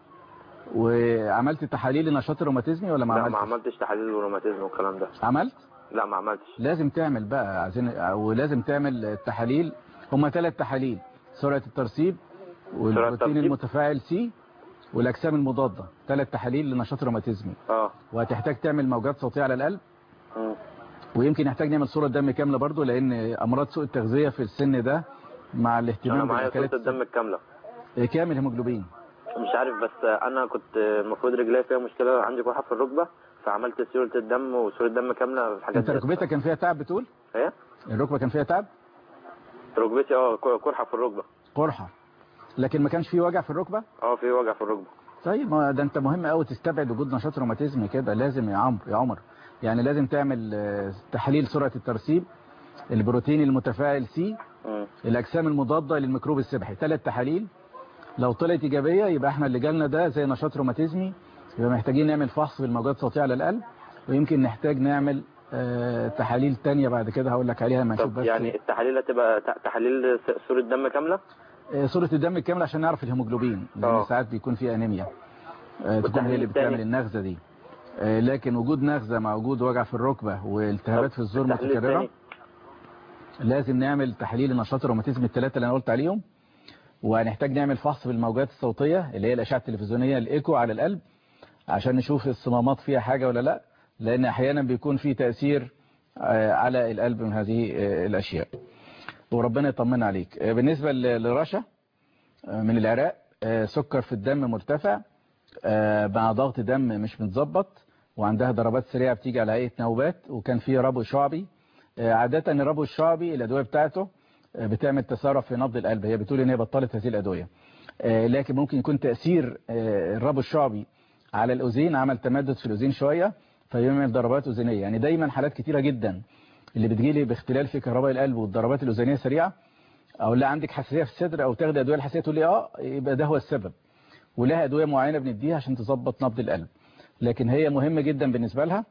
وعملت تحاليل لنشاط الروماتيزمي ولا ما لا عملتش ما عملتش تحاليل الروماتيزم والكلام ده عملت لا ما عملتش لازم تعمل بقى عايزين ولازم تعمل تحاليل هما ثلاث تحاليل سرعه الترسيب والبروتين الترسيب؟ المتفاعل سي والاجسام المضاده ثلاث تحاليل لنشاط الروماتيزمي اه وهتحتاج تعمل موجات صوتيه على القلب مم. ويمكن يحتاج نعمل صوره دم كامله برضو لان امراض سوء التغذيه في السن ده مع انا الاهتمام معايا صوره بالاكلات الدم الكامله كامل هيموجلوبين مش عارف بس انا كنت المفروض رجلي فيها مشكله عندي جرح في الركبه فعملت صوره الدم وصوره دم كامله في حاجات انت زي- ركبتك كان فيها تعب بتقول ايه الركبه كان فيها تعب ركبتي اه ك- قرحه في الركبه قرحه لكن ما كانش فيه وجع في الركبه اه في وجع في الركبه طيب ما ده انت مهم قوي تستبعد وجود نشاط روماتيزمي كده لازم يا عمرو يا عمر يعني لازم تعمل آه، تحاليل سرعه الترسيب البروتين المتفاعل سي مم. الاجسام المضاده للميكروب السبحي ثلاث تحاليل لو طلعت ايجابيه يبقى احنا اللي جالنا ده زي نشاط روماتيزمي يبقى محتاجين نعمل فحص بالموجات الصوتيه على القلب ويمكن نحتاج نعمل آه، تحاليل تانية بعد كده هقول لك عليها لما نشوف طب بس يعني التحاليل هتبقى ت- تحاليل س- صوره دم كامله آه، صورة الدم الكامل عشان نعرف الهيموجلوبين لان اه. ساعات بيكون في انيميا آه، تكون والتحليل هي اللي بتعمل التاني؟ النغزه دي آه، لكن وجود نغزه مع وجود وجع في الركبه والتهابات طب في الزور التحليل متكرره التاني؟ لازم نعمل تحليل النشاط الروماتيزمي الثلاثه اللي انا قلت عليهم وهنحتاج نعمل فحص بالموجات الصوتيه اللي هي الاشعه التلفزيونيه الايكو على القلب عشان نشوف الصمامات فيها حاجه ولا لا لان احيانا بيكون في تاثير آه، على القلب من هذه آه، الاشياء وربنا يطمنا عليك آه، بالنسبه ل- لرشا آه، من العراق آه، سكر في الدم مرتفع آه، مع ضغط دم مش متظبط وعندها ضربات سريعه بتيجي على هيئه نوبات وكان في ربو شعبي آه، عاده الربو الشعبي الادويه بتاعته آه، بتعمل تسارع في نبض القلب هي بتقول ان هي بطلت هذه الادويه آه، لكن ممكن يكون تاثير آه، الربو الشعبي على الاذين عمل تمدد في الاذين شويه فيعمل ضربات اذنيه يعني دايما حالات كتيره جدا اللي بتجيلي باختلال في كهرباء القلب والضربات الاذنيه سريعه او لا عندك حساسيه في الصدر او تاخدي ادويه الحساسيه تقول لي اه يبقى ده هو السبب ولها ادويه معينه بنديها عشان تظبط نبض القلب لكن هي مهمه جدا بالنسبه لها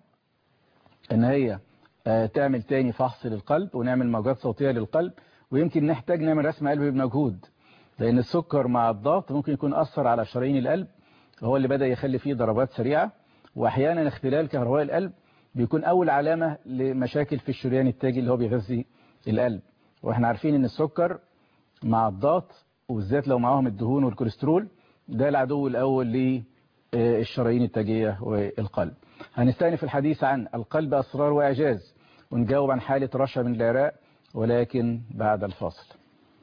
ان هي آه، تعمل تاني فحص للقلب ونعمل موجات صوتيه للقلب ويمكن نحتاج نعمل رسم قلب بمجهود لان السكر مع الضغط ممكن يكون اثر على شرايين القلب هو اللي بدا يخلي فيه ضربات سريعه واحيانا اختلال كهرباء القلب بيكون اول علامه لمشاكل في الشريان التاجي اللي هو بيغذي القلب واحنا عارفين ان السكر مع الضغط وبالذات لو معاهم الدهون والكوليسترول ده العدو الاول للشرايين التاجيه والقلب هنستأنف الحديث عن القلب اسرار واعجاز ونجاوب عن حاله رشا من العراق ولكن بعد الفاصل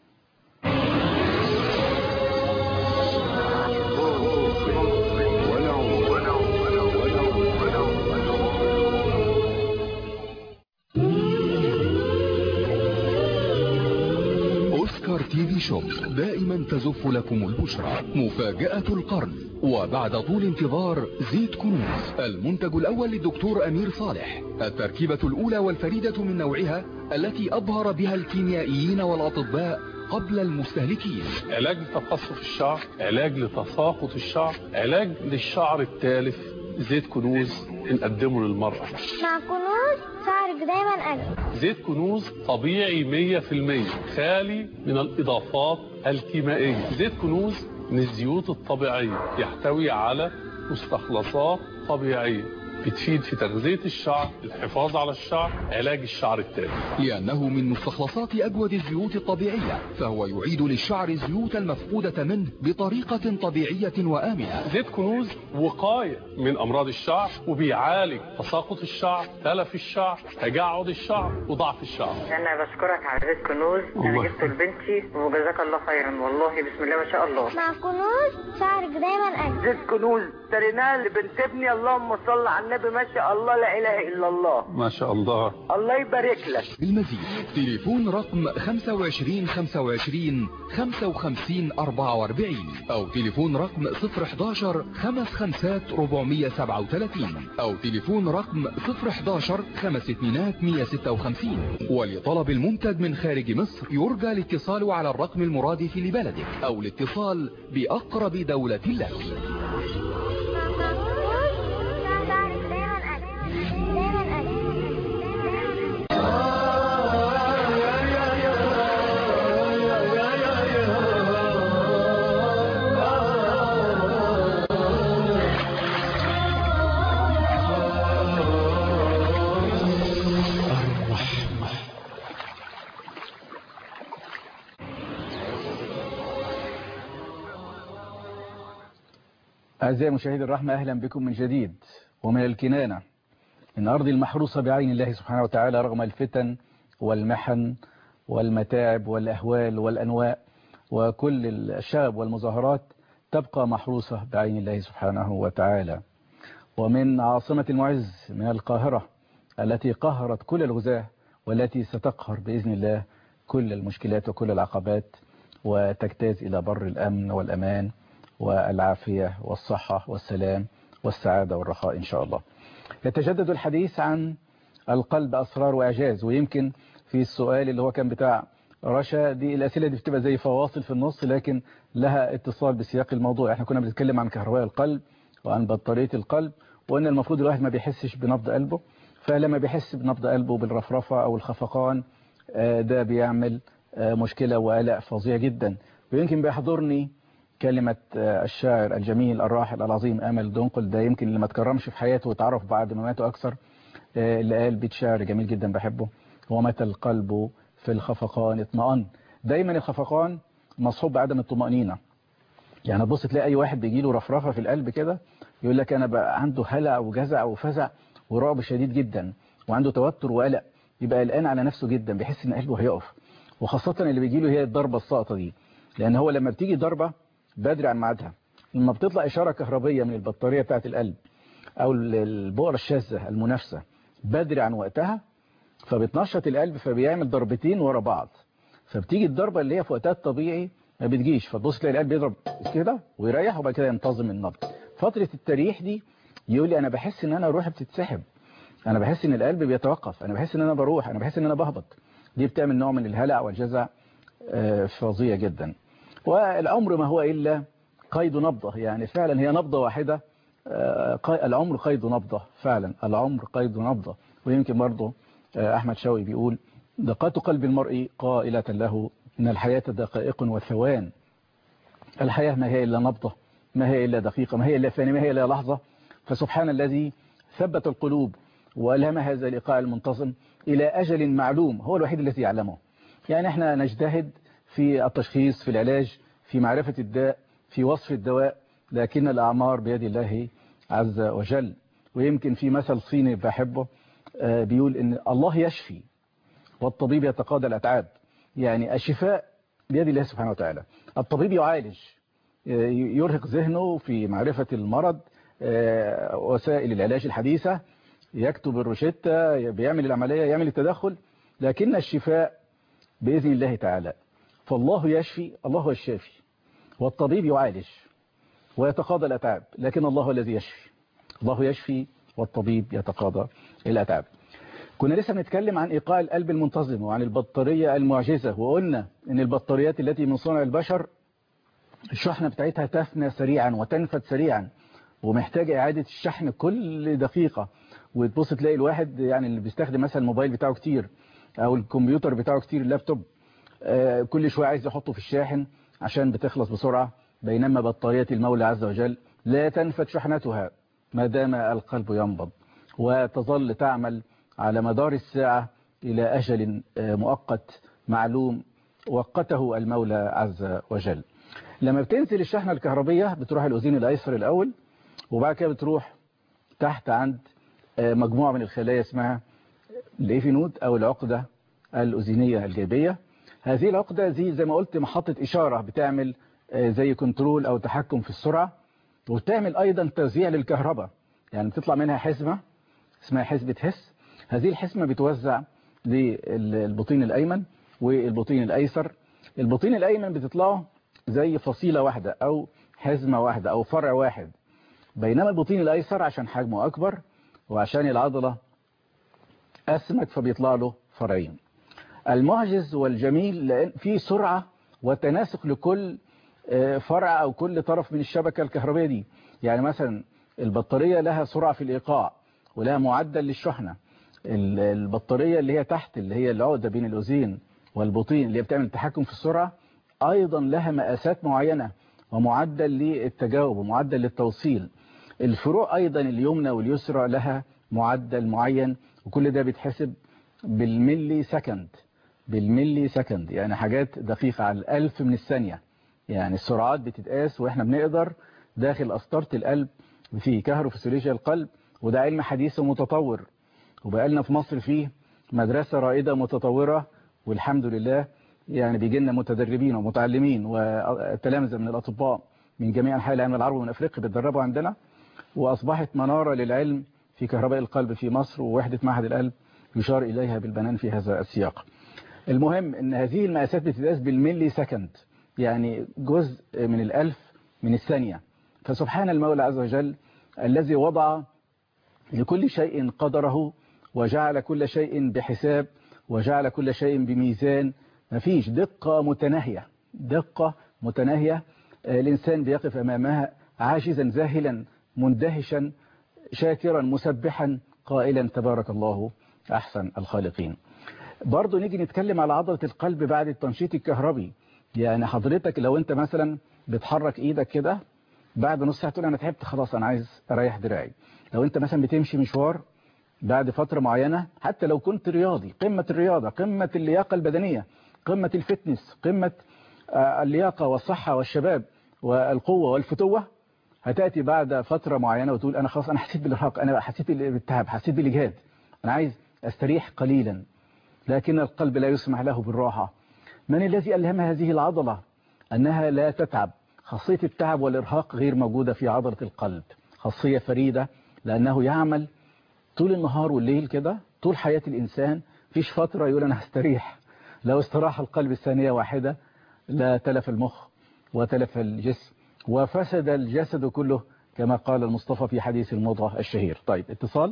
أوسكار تي في شوب دائما تزف لكم البشرى مفاجأة القرن وبعد طول انتظار زيت كنوز المنتج الأول للدكتور أمير صالح التركيبة الأولى والفريدة من نوعها التي أبهر بها الكيميائيين والأطباء قبل المستهلكين علاج لتقصف الشعر علاج لتساقط الشعر علاج للشعر التالف زيت كنوز بنقدمه للمرأة مع كنوز شعرك دايما أجمل زيت كنوز طبيعي 100% خالي من الإضافات الكيميائية زيت كنوز من الزيوت الطبيعية يحتوي على مستخلصات طبيعية بتفيد في تغذية الشعر الحفاظ على الشعر علاج الشعر التالف لأنه من مستخلصات أجود الزيوت الطبيعية فهو يعيد للشعر الزيوت المفقودة منه بطريقة طبيعية وآمنة زيت كنوز وقاية من أمراض الشعر وبيعالج تساقط الشعر تلف الشعر تجعد الشعر وضعف الشعر انا بشكرك على زيت كنوز انا الله. جبته لبنتي وجزاك الله خيرا والله بسم الله ما شاء الله مع كنوز شعرك دايما أجمل زيت كنوز اشتريناه لبنت ابني اللهم صل على النبي ما شاء الله لا اله الا الله ما شاء الله الله يبارك لك بالمزيد تليفون رقم 25 25 55 44 أو تليفون رقم 011 55 437 أو تليفون رقم 011 5 اتنينات 156 ولطلب المنتج من خارج مصر يرجى الاتصال على الرقم المرادف لبلدك أو الاتصال بأقرب دولة لك مع كنوز شعرك دايما أجمل دايما أجمل أعزائي مشاهدي الرحمة أهلا بكم من جديد ومن الكنانة من أرض المحروسة بعين الله سبحانه وتعالى رغم الفتن والمحن والمتاعب والأهوال والأنواء وكل الشاب والمظاهرات تبقى محروسة بعين الله سبحانه وتعالى ومن عاصمة المعز من القاهرة التي قهرت كل الغزاة والتي ستقهر بإذن الله كل المشكلات وكل العقبات وتجتاز إلى بر الأمن والأمان والعافية والصحة والسلام والسعادة والرخاء إن شاء الله يتجدد الحديث عن القلب أسرار وإعجاز ويمكن في السؤال اللي هو كان بتاع رشا دي الأسئلة دي بتبقى زي فواصل في النص لكن لها اتصال بسياق الموضوع احنا كنا بنتكلم عن كهرباء القلب وعن بطارية القلب وأن المفروض الواحد ما بيحسش بنبض قلبه فلما بيحس بنبض قلبه بالرفرفة أو الخفقان آه، ده بيعمل آه، مشكلة وقلق فظيع جدا ويمكن بيحضرني كلمة آه، الشاعر الجميل الراحل العظيم أمل دنقل ده يمكن اللي ما تكرمش في حياته وتعرف بعد ما ماته أكثر آه، اللي قال بيت شعر جميل جدا بحبه ومتى القلب في الخفقان اطمئن دايما الخفقان مصحوب بعدم الطمأنينة يعني تبص تلاقي أي واحد بيجي له رفرفة في القلب كده يقول لك أنا بقى عنده هلع وجزع وفزع ورعب شديد جدا وعنده توتر وقلق يبقى قلقان على نفسه جدا بيحس ان قلبه هيقف وخاصة اللي بيجي له هي الضربة الساقطة دي لأن هو لما بتيجي ضربة بدري عن ميعادها لما بتطلع إشارة كهربية من البطارية بتاعت القلب أو البؤرة الشاذة المنافسة بدري عن وقتها فبتنشط القلب فبيعمل ضربتين ورا بعض فبتيجي الضربة اللي هي في وقتها الطبيعي ما بتجيش فتبص تلاقي القلب يضرب كده ويريح وبعد كده ينتظم النبض فترة التريح دي يقول لي أنا بحس إن أنا روحي بتتسحب أنا بحس إن القلب بيتوقف أنا بحس إن أنا بروح أنا بحس إن أنا بهبط دي بتعمل نوع من الهلع والجزع آه، فظيع جدا والعمر ما هو إلا قيد نبضة يعني فعلا هي نبضة واحدة آه، قي- العمر قيد نبضة فعلا العمر قيد نبضة ويمكن برضه آه، أحمد شوقي بيقول دقات قلب المرء قائلة له إن الحياة دقائق وثوان الحياة ما هي إلا نبضة ما هي إلا دقيقة ما هي إلا ثانية ما هي إلا لحظة فسبحان الذي ثبت القلوب وألهم هذا اللقاء المنتظم إلى أجل معلوم هو الوحيد الذي يعلمه يعني احنا نجتهد في التشخيص في العلاج في معرفة الداء في وصف الدواء لكن الأعمار بيد الله عز وجل ويمكن في مثل صيني بحبه آه، بيقول إن الله يشفي والطبيب يتقاضى الأتعاب يعني الشفاء بيد الله سبحانه وتعالى الطبيب يعالج آه، يرهق ذهنه في معرفة المرض آه، وسائل العلاج الحديثة يكتب الروشتة بيعمل العملية يعمل التدخل لكن الشفاء بإذن الله تعالى فالله يشفي الله هو الشافي والطبيب يعالج ويتقاضى الأتعاب لكن الله هو الذي يشفي الله يشفي والطبيب يتقاضى الأتعاب كنا لسه بنتكلم عن إيقاع القلب المنتظم وعن البطارية المعجزة وقلنا إن البطاريات التي من صنع البشر الشحنة بتاعتها تفنى سريعا وتنفد سريعا ومحتاجة إعادة الشحن كل دقيقة وتبص تلاقي الواحد يعني اللي بيستخدم مثلا الموبايل بتاعه كتير أو الكمبيوتر بتاعه كتير اللابتوب آه، كل شوية عايز يحطه في الشاحن عشان بتخلص بسرعة بينما بطارية المولى عز وجل لا تنفد شحنتها ما دام القلب ينبض وتظل تعمل على مدار الساعة إلى أجل آه، مؤقت معلوم وقته المولى عز وجل لما بتنزل الشحنة الكهربية بتروح الأذين الأيسر الأول وبعد كده بتروح تحت عند آه، مجموعة من الخلايا اسمها الإيفينود أو العقدة الأذينية الجيبية هذه العقدة دي زي ما قلت محطة إشارة بتعمل آه، زي كنترول أو تحكم في السرعة وبتعمل أيضا توزيع للكهرباء يعني بتطلع منها حزمة اسمها حزبة حس هذه الحزمة بتوزع للبطين الأيمن والبطين الأيسر البطين الأيمن بتطلعه زي فصيلة واحدة أو حزمة واحدة أو فرع واحد بينما البطين الأيسر عشان حجمه أكبر وعشان العضلة أسمك فبيطلع له فرعين المعجز والجميل لأن في سرعة وتناسق لكل آه، فرع أو كل طرف من الشبكة الكهربائية دي يعني مثلا البطارية لها سرعة في الإيقاع ولها معدل للشحنة ال- البطارية اللي هي تحت اللي هي العقدة بين الأذين والبطين اللي هي بتعمل التحكم في السرعة أيضا لها مقاسات معينة ومعدل للتجاوب ومعدل للتوصيل الفروع أيضا اليمنى واليسرى لها معدل معين وكل ده بيتحسب بالملي سكند بالملي سكند يعني حاجات دقيقة على الألف من الثانية يعني السرعات بتتقاس وإحنا بنقدر داخل أسطرة القلب في كهروفسيولوجيا القلب وده علم حديث ومتطور وبقى لنا في مصر فيه مدرسة رائدة متطورة والحمد لله يعني بيجي لنا متدربين ومتعلمين وتلامذة من الأطباء من جميع أنحاء العالم العربي ومن أفريقيا بيتدربوا عندنا وأصبحت منارة للعلم في كهرباء القلب في مصر ووحدة معهد القلب يشار إليها بالبنان في هذا السياق المهم أن هذه المقاسات بتتقاس بالملي سكند يعني جزء من الألف من الثانية فسبحان المولى عز وجل الذي وضع لكل شيء قدره وجعل كل شيء بحساب وجعل كل شيء بميزان مفيش دقة متناهية دقة متناهية آه، الإنسان بيقف أمامها عاجزا ذاهلا مندهشا شاكرا مسبحا قائلا تبارك الله أحسن الخالقين برضو نيجي نتكلم على عضلة القلب بعد التنشيط الكهربي يعني حضرتك لو انت مثلا بتحرك ايدك كده بعد نص ساعة تقول انا تعبت خلاص انا عايز اريح دراعي لو انت مثلا بتمشي مشوار بعد فترة معينة حتى لو كنت رياضي قمة الرياضة قمة اللياقة البدنية قمة الفتنس قمة آه، اللياقة والصحة والشباب والقوة والفتوة هتأتي بعد فترة معينة وتقول أنا خلاص أنا حسيت بالإرهاق أنا حسيت بالتعب حسيت بالإجهاد أنا عايز أستريح قليلا لكن القلب لا يسمح له بالراحة من الذي ألهم هذه العضلة أنها لا تتعب خاصية التعب والإرهاق غير موجودة في عضلة القلب خاصية فريدة لأنه يعمل طول النهار والليل كده طول حياة الإنسان فيش فترة يقول أنا هستريح لو استراح القلب الثانية واحدة لا تلف المخ وتلف الجسم وفسد الجسد كله كما قال المصطفى في حديث الموضة الشهير طيب اتصال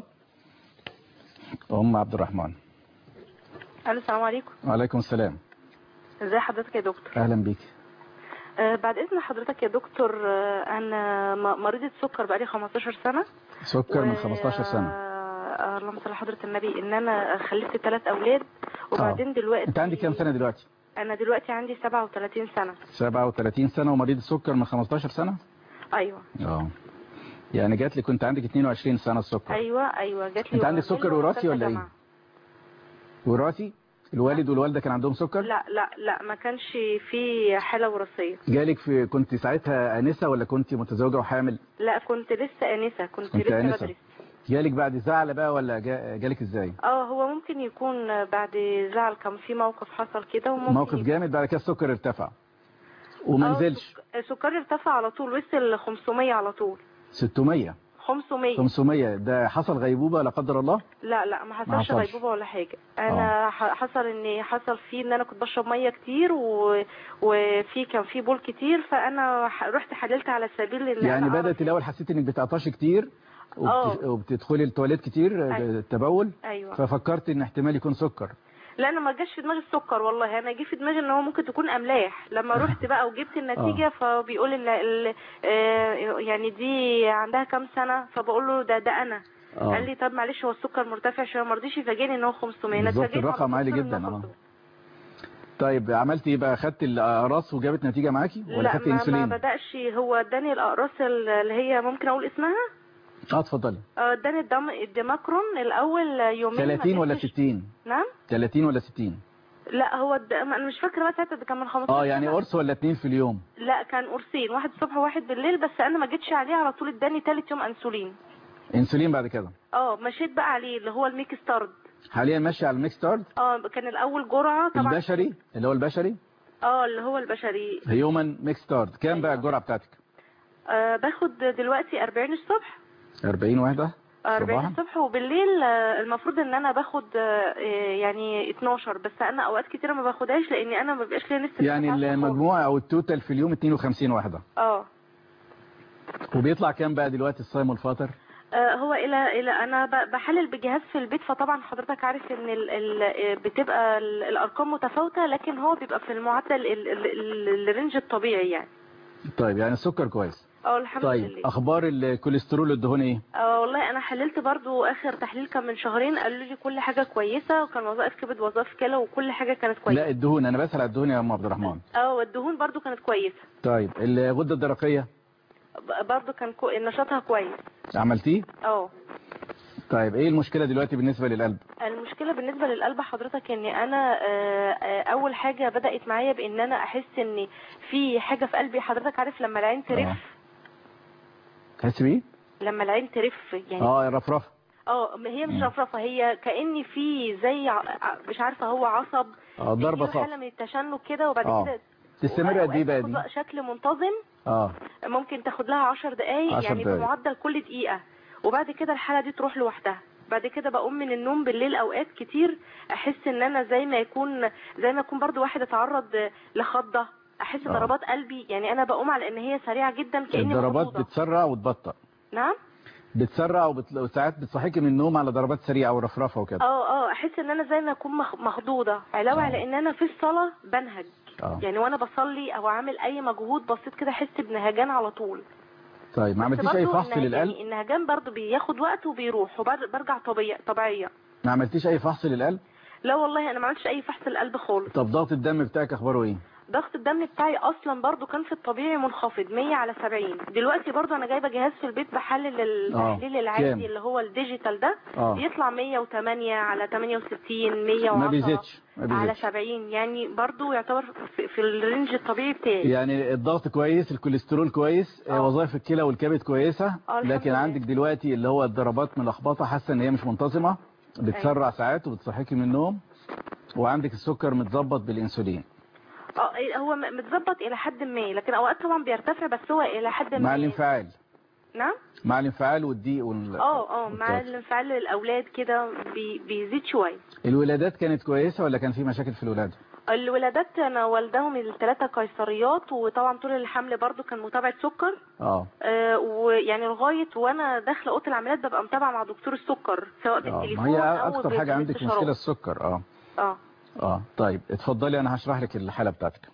أم عبد الرحمن الو السلام عليكم وعليكم السلام ازي حضرتك يا دكتور أهلا بيك آه بعد اذن حضرتك يا دكتور آه انا م- مريضة سكر بقالي 15 سنة سكر من 15 سنة آه اللهم صل على حضرة النبي ان انا خلفت ثلاث اولاد وبعدين دلوقتي أنت عندك كام سنة دلوقتي انا دلوقتي عندي 37 سنة 37 سنة ومريض السكر من 15 سنة ايوه اه يعني جات لي كنت عندك 22 سنة السكر ايوه ايوه جات لي انت عندك وعملت سكر له وراثي ثالثة ولا ايه جامعة. وراثي الوالد والوالدة كان عندهم سكر لا لا لا ما كانش في حالة وراثية جالك في كنت ساعتها آنسة ولا كنت متزوجة وحامل لا كنت لسه انسة كنت, كنت لسه آنسة بدرس جالك بعد زعل بقى ولا جا- جالك ازاي اه هو ممكن يكون بعد زعل كان في موقف حصل كده وممكن موقف جامد بعد كده السكر ارتفع وما آه، نزلش سك- سكري ارتفع على طول وصل 500 على طول 600 500 500 ده حصل غيبوبة لا قدر الله لا لا ما حصلش حصلش. غيبوبة ولا حاجة انا ح- حصل ان حصل فيه ان انا كنت بشرب مية كتير و... وفي كان في بول كتير فانا ح- رحت حللت على سبيل ان يعني أنا بدأت الأول حسيت انك بتعطشي كتير وبت... آه. وبتدخلي التواليت كتير أيوة. التبول ايوه ففكرت ان احتمال يكون سكر لا انا ما جاش في دماغي السكر والله انا جه في دماغي ان هو ممكن تكون املاح لما رحت بقى وجبت النتيجه فبيقول ان ال... آه، يعني دي عندها كام سنه فبقول له ده ده انا آه. قال لي طب معلش هو السكر مرتفع شويه ما رضيش يفاجئني ان هو 500 انا بالظبط اتفاجئت بعد الرقم عالي الدكتور إن جدا هو اه طيب عملت ايه بقى خدت الاقراص وجابت نتيجة معاكي ولا لا خدت ما, ما انسولين بدأش هو اداني الاقراص اللي هي ممكن اقول اسمها اه اتفضلي آه، اداني الدم الديماكرون الاول يومين ما 30 ولا قدرتش- 60 نعم 30 ولا 60 لا هو الد... انا مش فاكره بقى ساعتها ده كان من 15 اه يعني سنة. قرص ولا اتنين في اليوم لا كان قرصين واحد الصبح وواحد بالليل بس انا ما جيتش عليه على طول اداني تالت يوم انسولين انسولين بعد كده اه مشيت بقى عليه اللي هو الميك ستارد حاليا ماشي على الميكس تارد اه كان الاول جرعه طبعا البشري اللي هو البشري اه اللي هو البشري هيومن ميكس تارد كام بقى الجرعه بتاعتك آه باخد دلوقتي 40 الصبح 40 واحده 40 صباحا الصبح وبالليل آه، المفروض ان انا باخد آه، آه، يعني 12 بس انا اوقات كتيره ما باخدهاش لاني انا ما بيبقاش ليا نفس يعني المجموع او التوتال في اليوم 52 واحده اه وبيطلع كام بقى دلوقتي الصايم والفاطر آه، هو الى الى انا ب- بحلل بجهاز في البيت فطبعا حضرتك عارف ان ال ال آه، بتبقى ال- الارقام متفاوته لكن هو بيبقى في المعدل ال- ال- ال- الرينج الطبيعي يعني طيب يعني السكر كويس اه الحمد طيب لله اخبار الكوليسترول الدهون ايه اه والله انا حللت برضو اخر تحليل كان من شهرين قالوا لي كل حاجه كويسه وكان وظائف كبد وظائف كلى وكل حاجه كانت كويسه لا الدهون انا بسال على الدهون يا ام عبد الرحمن اه والدهون برضو كانت كويسه طيب الغده الدرقيه ب- برضو كان كو... نشاطها كويس عملتيه اه طيب ايه المشكله دلوقتي بالنسبه للقلب المشكله بالنسبه للقلب حضرتك ان انا آه، آه، اول حاجه بدات معايا بان انا احس ان في حاجه في قلبي حضرتك عارف لما العين ترف آه. تحس بيه لما العين ترف يعني اه الرفرفه اه ما هي مش رفرفه هي كاني في زي ع- ع- مش عارفه هو عصب اه ضربه بيجيله صوت حاله من التشنج كده وبعد آه. كده تستمر قد ايه بقى تاخد دي بقى شكل منتظم اه ممكن تاخد لها 10 دقايق 10 يعني دقايق. بمعدل كل دقيقة وبعد كده الحالة دي تروح لوحدها بعد كده بقوم من النوم بالليل اوقات كتير احس ان انا زي ما يكون زي ما يكون برضو واحد اتعرض لخضة احس آه. ضربات قلبي يعني انا بقوم على ان هي سريعة جدا كأني الضربات مخضوضة. بتسرع وتبطأ نعم بتسرع وبت... وساعات بتصحيكي من النوم على ضربات سريعه ورفرفه وكده اه اه احس ان انا زي ما اكون مخ- مخضوضة علاوة على ان انا في الصلاة بنهج اه يعني وانا بصلي او اعمل اي مجهود بسيط كده احس بنهجان على طول طيب ما بس عملتيش اي برضو فحص النهج- للقلب يعني النهجان برضو بياخد وقت وبيروح وبرجع طبيعي طبيعية ما عملتيش اي فحص للقلب لا والله انا ما عملتش اي فحص القلب خالص طب ضغط الدم بتاعك اخباره ايه ضغط الدم بتاعي اصلا برضو كان في الطبيعي منخفض 100 على 70 دلوقتي برضو انا جايبه جهاز في البيت بحلل التحليل كام؟ العادي اللي هو الديجيتال ده آه. بيطلع 108 على 68 110 ما بيزيدش ما على بيزيدش 70 يعني برضو يعتبر في, في الرينج الطبيعي بتاعي يعني الضغط كويس الكوليسترول كويس آه، وظائف الكلى والكبد كويسه آه، الحمد لكن لله. عندك دلوقتي اللي هو الضربات ملخبطه حاسه ان هي مش منتظمه بتسرع ساعات وبتصحيكي من النوم وعندك السكر متظبط بالانسولين اه إيه، هو م- متظبط الى حد ما لكن اوقات طبعا بيرتفع بس هو الى حد ما مع الانفعال نعم مع الانفعال والضيق وال... اه اه مع والتوتر. الانفعال للاولاد كده بي بيزيد شويه الولادات كانت كويسه ولا كان في مشاكل في الولاده الولادات انا والدهم الثلاثه قيصريات وطبعا طول الحمل برضو كان متابعه سكر اه آه ويعني لغايه وانا داخله اوضه العمليات ببقى متابعه مع دكتور السكر سواء اه بالتليفون ما هي او اكتر حاجه عندك بالاستشارات. مشكله السكر اه اه اه طيب اتفضلي انا هشرح لك الحاله بتاعتك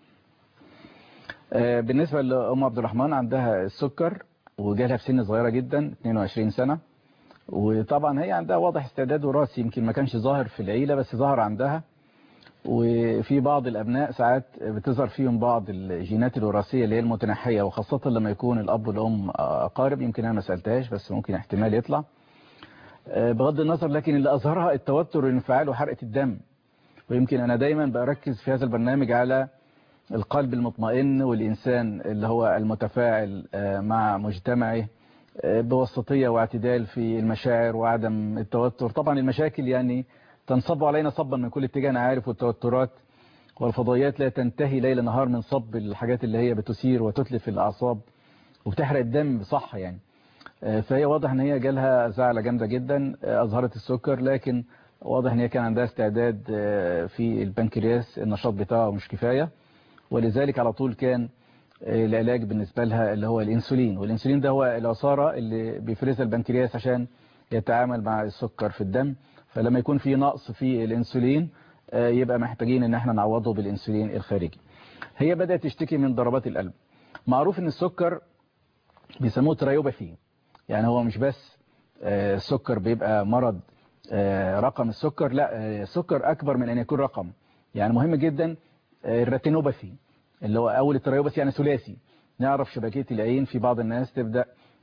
آه بالنسبه لام عبد الرحمن عندها السكر وجالها في سن صغيره جدا 22 سنه وطبعا هي عندها واضح استعداد وراثي يمكن ما كانش ظاهر في العيله بس ظهر عندها وفي بعض الابناء ساعات بتظهر فيهم بعض الجينات الوراثيه اللي هي المتنحيه وخاصه لما يكون الاب والام اقارب يمكن انا ما سالتهاش بس ممكن احتمال يطلع آه، بغض النظر لكن اللي اظهرها التوتر والانفعال وحرقه الدم ويمكن انا دايما بركز في هذا البرنامج على القلب المطمئن والإنسان اللي هو المتفاعل آه، مع مجتمعه آه، بوسطية واعتدال في المشاعر وعدم التوتر طبعا المشاكل يعني تنصب علينا صبا من كل اتجاه أنا عارف والتوترات والفضائيات لا تنتهي ليل نهار من صب الحاجات اللي هي بتثير وتتلف الأعصاب وبتحرق الدم بصح يعني آه، فهي واضح ان هي جالها زعلة جامدة جدا آه، أظهرت السكر لكن واضح ان هي كان عندها استعداد آه، في البنكرياس النشاط بتاعه مش كفاية ولذلك على طول كان آه، العلاج بالنسبة لها اللي هو الانسولين والانسولين ده هو العصارة اللي بيفرزها البنكرياس عشان يتعامل مع السكر في الدم فلما يكون في نقص في الانسولين آه، يبقى محتاجين ان احنا نعوضه بالانسولين الخارجي هي بدأت تشتكي من ضربات القلب معروف ان السكر بيسموه تريوباثي يعني هو مش بس آه، السكر بيبقى مرض آه، رقم السكر لا آه، السكر اكبر من ان يكون رقم يعني مهم جدا آه، الريتينوباثي اللي هو اول التريوباثي يعني ثلاثي نعرف شبكية العين في بعض الناس تبدأ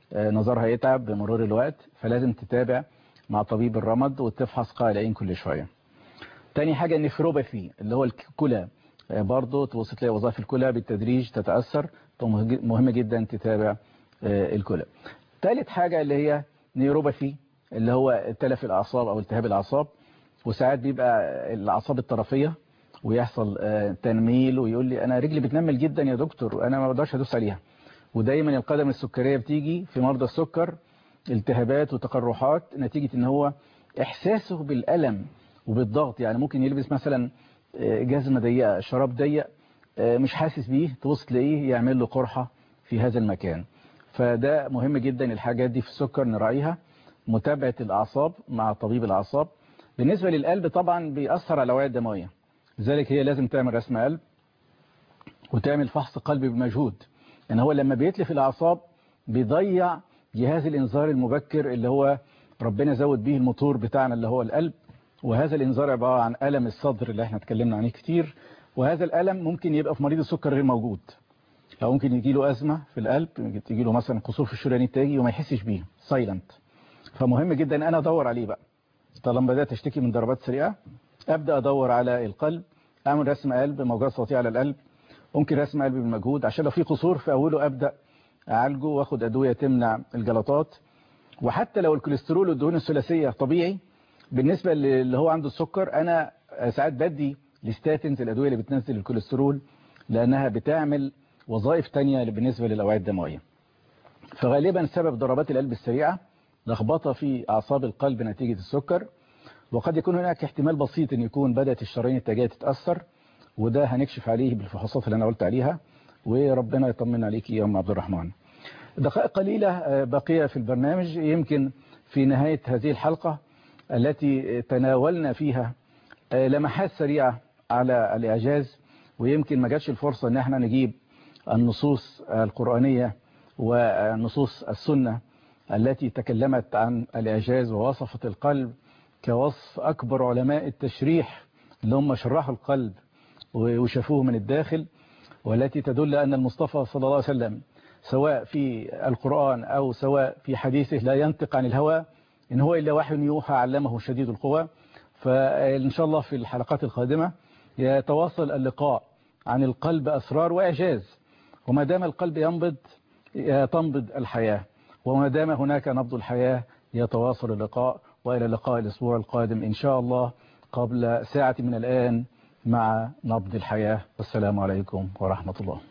آه، نظرها يتعب بمرور الوقت فلازم تتابع مع طبيب الرمد وتفحص قاع العين كل شوية تاني حاجة النفروباثي اللي هو الكلى آه، برضه تبص تلاقي وظائف الكلى بالتدريج تتأثر مهم جدا تتابع آه، الكلى تالت حاجة اللي هي نيوروباثي اللي هو تلف الأعصاب أو التهاب الأعصاب وساعات بيبقى الأعصاب الطرفية ويحصل آه، تنميل ويقول لي أنا رجلي بتنمل جدا يا دكتور وأنا ما بقدرش أدوس عليها ودايما القدم السكرية بتيجي في مرضى السكر التهابات وتقرحات نتيجة ان هو احساسه بالألم وبالضغط يعني ممكن يلبس مثلا آه، جزمة ضيقة شراب ضيق آه، مش حاسس بيه تبص تلاقيه يعمل له قرحة في هذا المكان فده مهم جدا الحاجات دي في السكر نراعيها متابعة الأعصاب مع طبيب الأعصاب بالنسبة للقلب طبعا بيأثر على الأوعية الدموية لذلك هي لازم تعمل رسم قلب وتعمل فحص قلب بمجهود يعني هو لما بيتلف الأعصاب بيضيع جهاز الإنذار المبكر اللي هو ربنا زود به الموتور بتاعنا اللي هو القلب وهذا الإنذار عبارة عن ألم الصدر اللي احنا اتكلمنا عنه كتير وهذا الألم ممكن يبقى في مريض السكر غير موجود أو ممكن يجي له أزمة في القلب ممكن تيجي له مثلا قصور في الشريان التاجي وما يحسش بيه سايلنت فمهم جدا أنا أدور عليه بقى طالما بدأت أشتكي من ضربات سريعة أبدأ أدور على القلب أعمل رسم قلب موجات صوتية على القلب ممكن رسم قلب بالمجهود عشان لو في قصور في أوله أبدأ أعالجه وأخد أدوية تمنع الجلطات وحتى لو الكوليسترول والدهون الثلاثية طبيعي بالنسبة اللي هو عنده السكر أنا ساعات بدي الستاتينز الأدوية اللي بتنزل الكوليسترول لأنها بتعمل وظائف تانية بالنسبة للأوعية الدموية فغالبا سبب ضربات القلب السريعة لخبطة في أعصاب القلب نتيجة السكر وقد يكون هناك احتمال بسيط أن يكون بدأت الشرايين التاجية تتأثر وده هنكشف عليه بالفحوصات اللي أنا قلت عليها وربنا يطمن عليك يا أم عبد الرحمن دقائق قليلة بقية في البرنامج يمكن في نهاية هذه الحلقة التي تناولنا فيها لمحات سريعة على الإعجاز ويمكن ما جاتش الفرصة ان احنا نجيب النصوص القرآنية ونصوص السنة التي تكلمت عن الإعجاز ووصفت القلب كوصف أكبر علماء التشريح اللي هم شرحوا القلب وشافوه من الداخل والتي تدل أن المصطفى صلى الله عليه وسلم سواء في القرآن أو سواء في حديثه لا ينطق عن الهوى إن هو إلا وحي يوحى علمه شديد القوى فإن شاء الله في الحلقات القادمة يتواصل اللقاء عن القلب أسرار وإعجاز وما دام القلب ينبض تنبض الحياة وما دام هناك نبض الحياة يتواصل اللقاء وإلى اللقاء الأسبوع القادم إن شاء الله قبل ساعة من الآن مع نبض الحياة والسلام عليكم ورحمة الله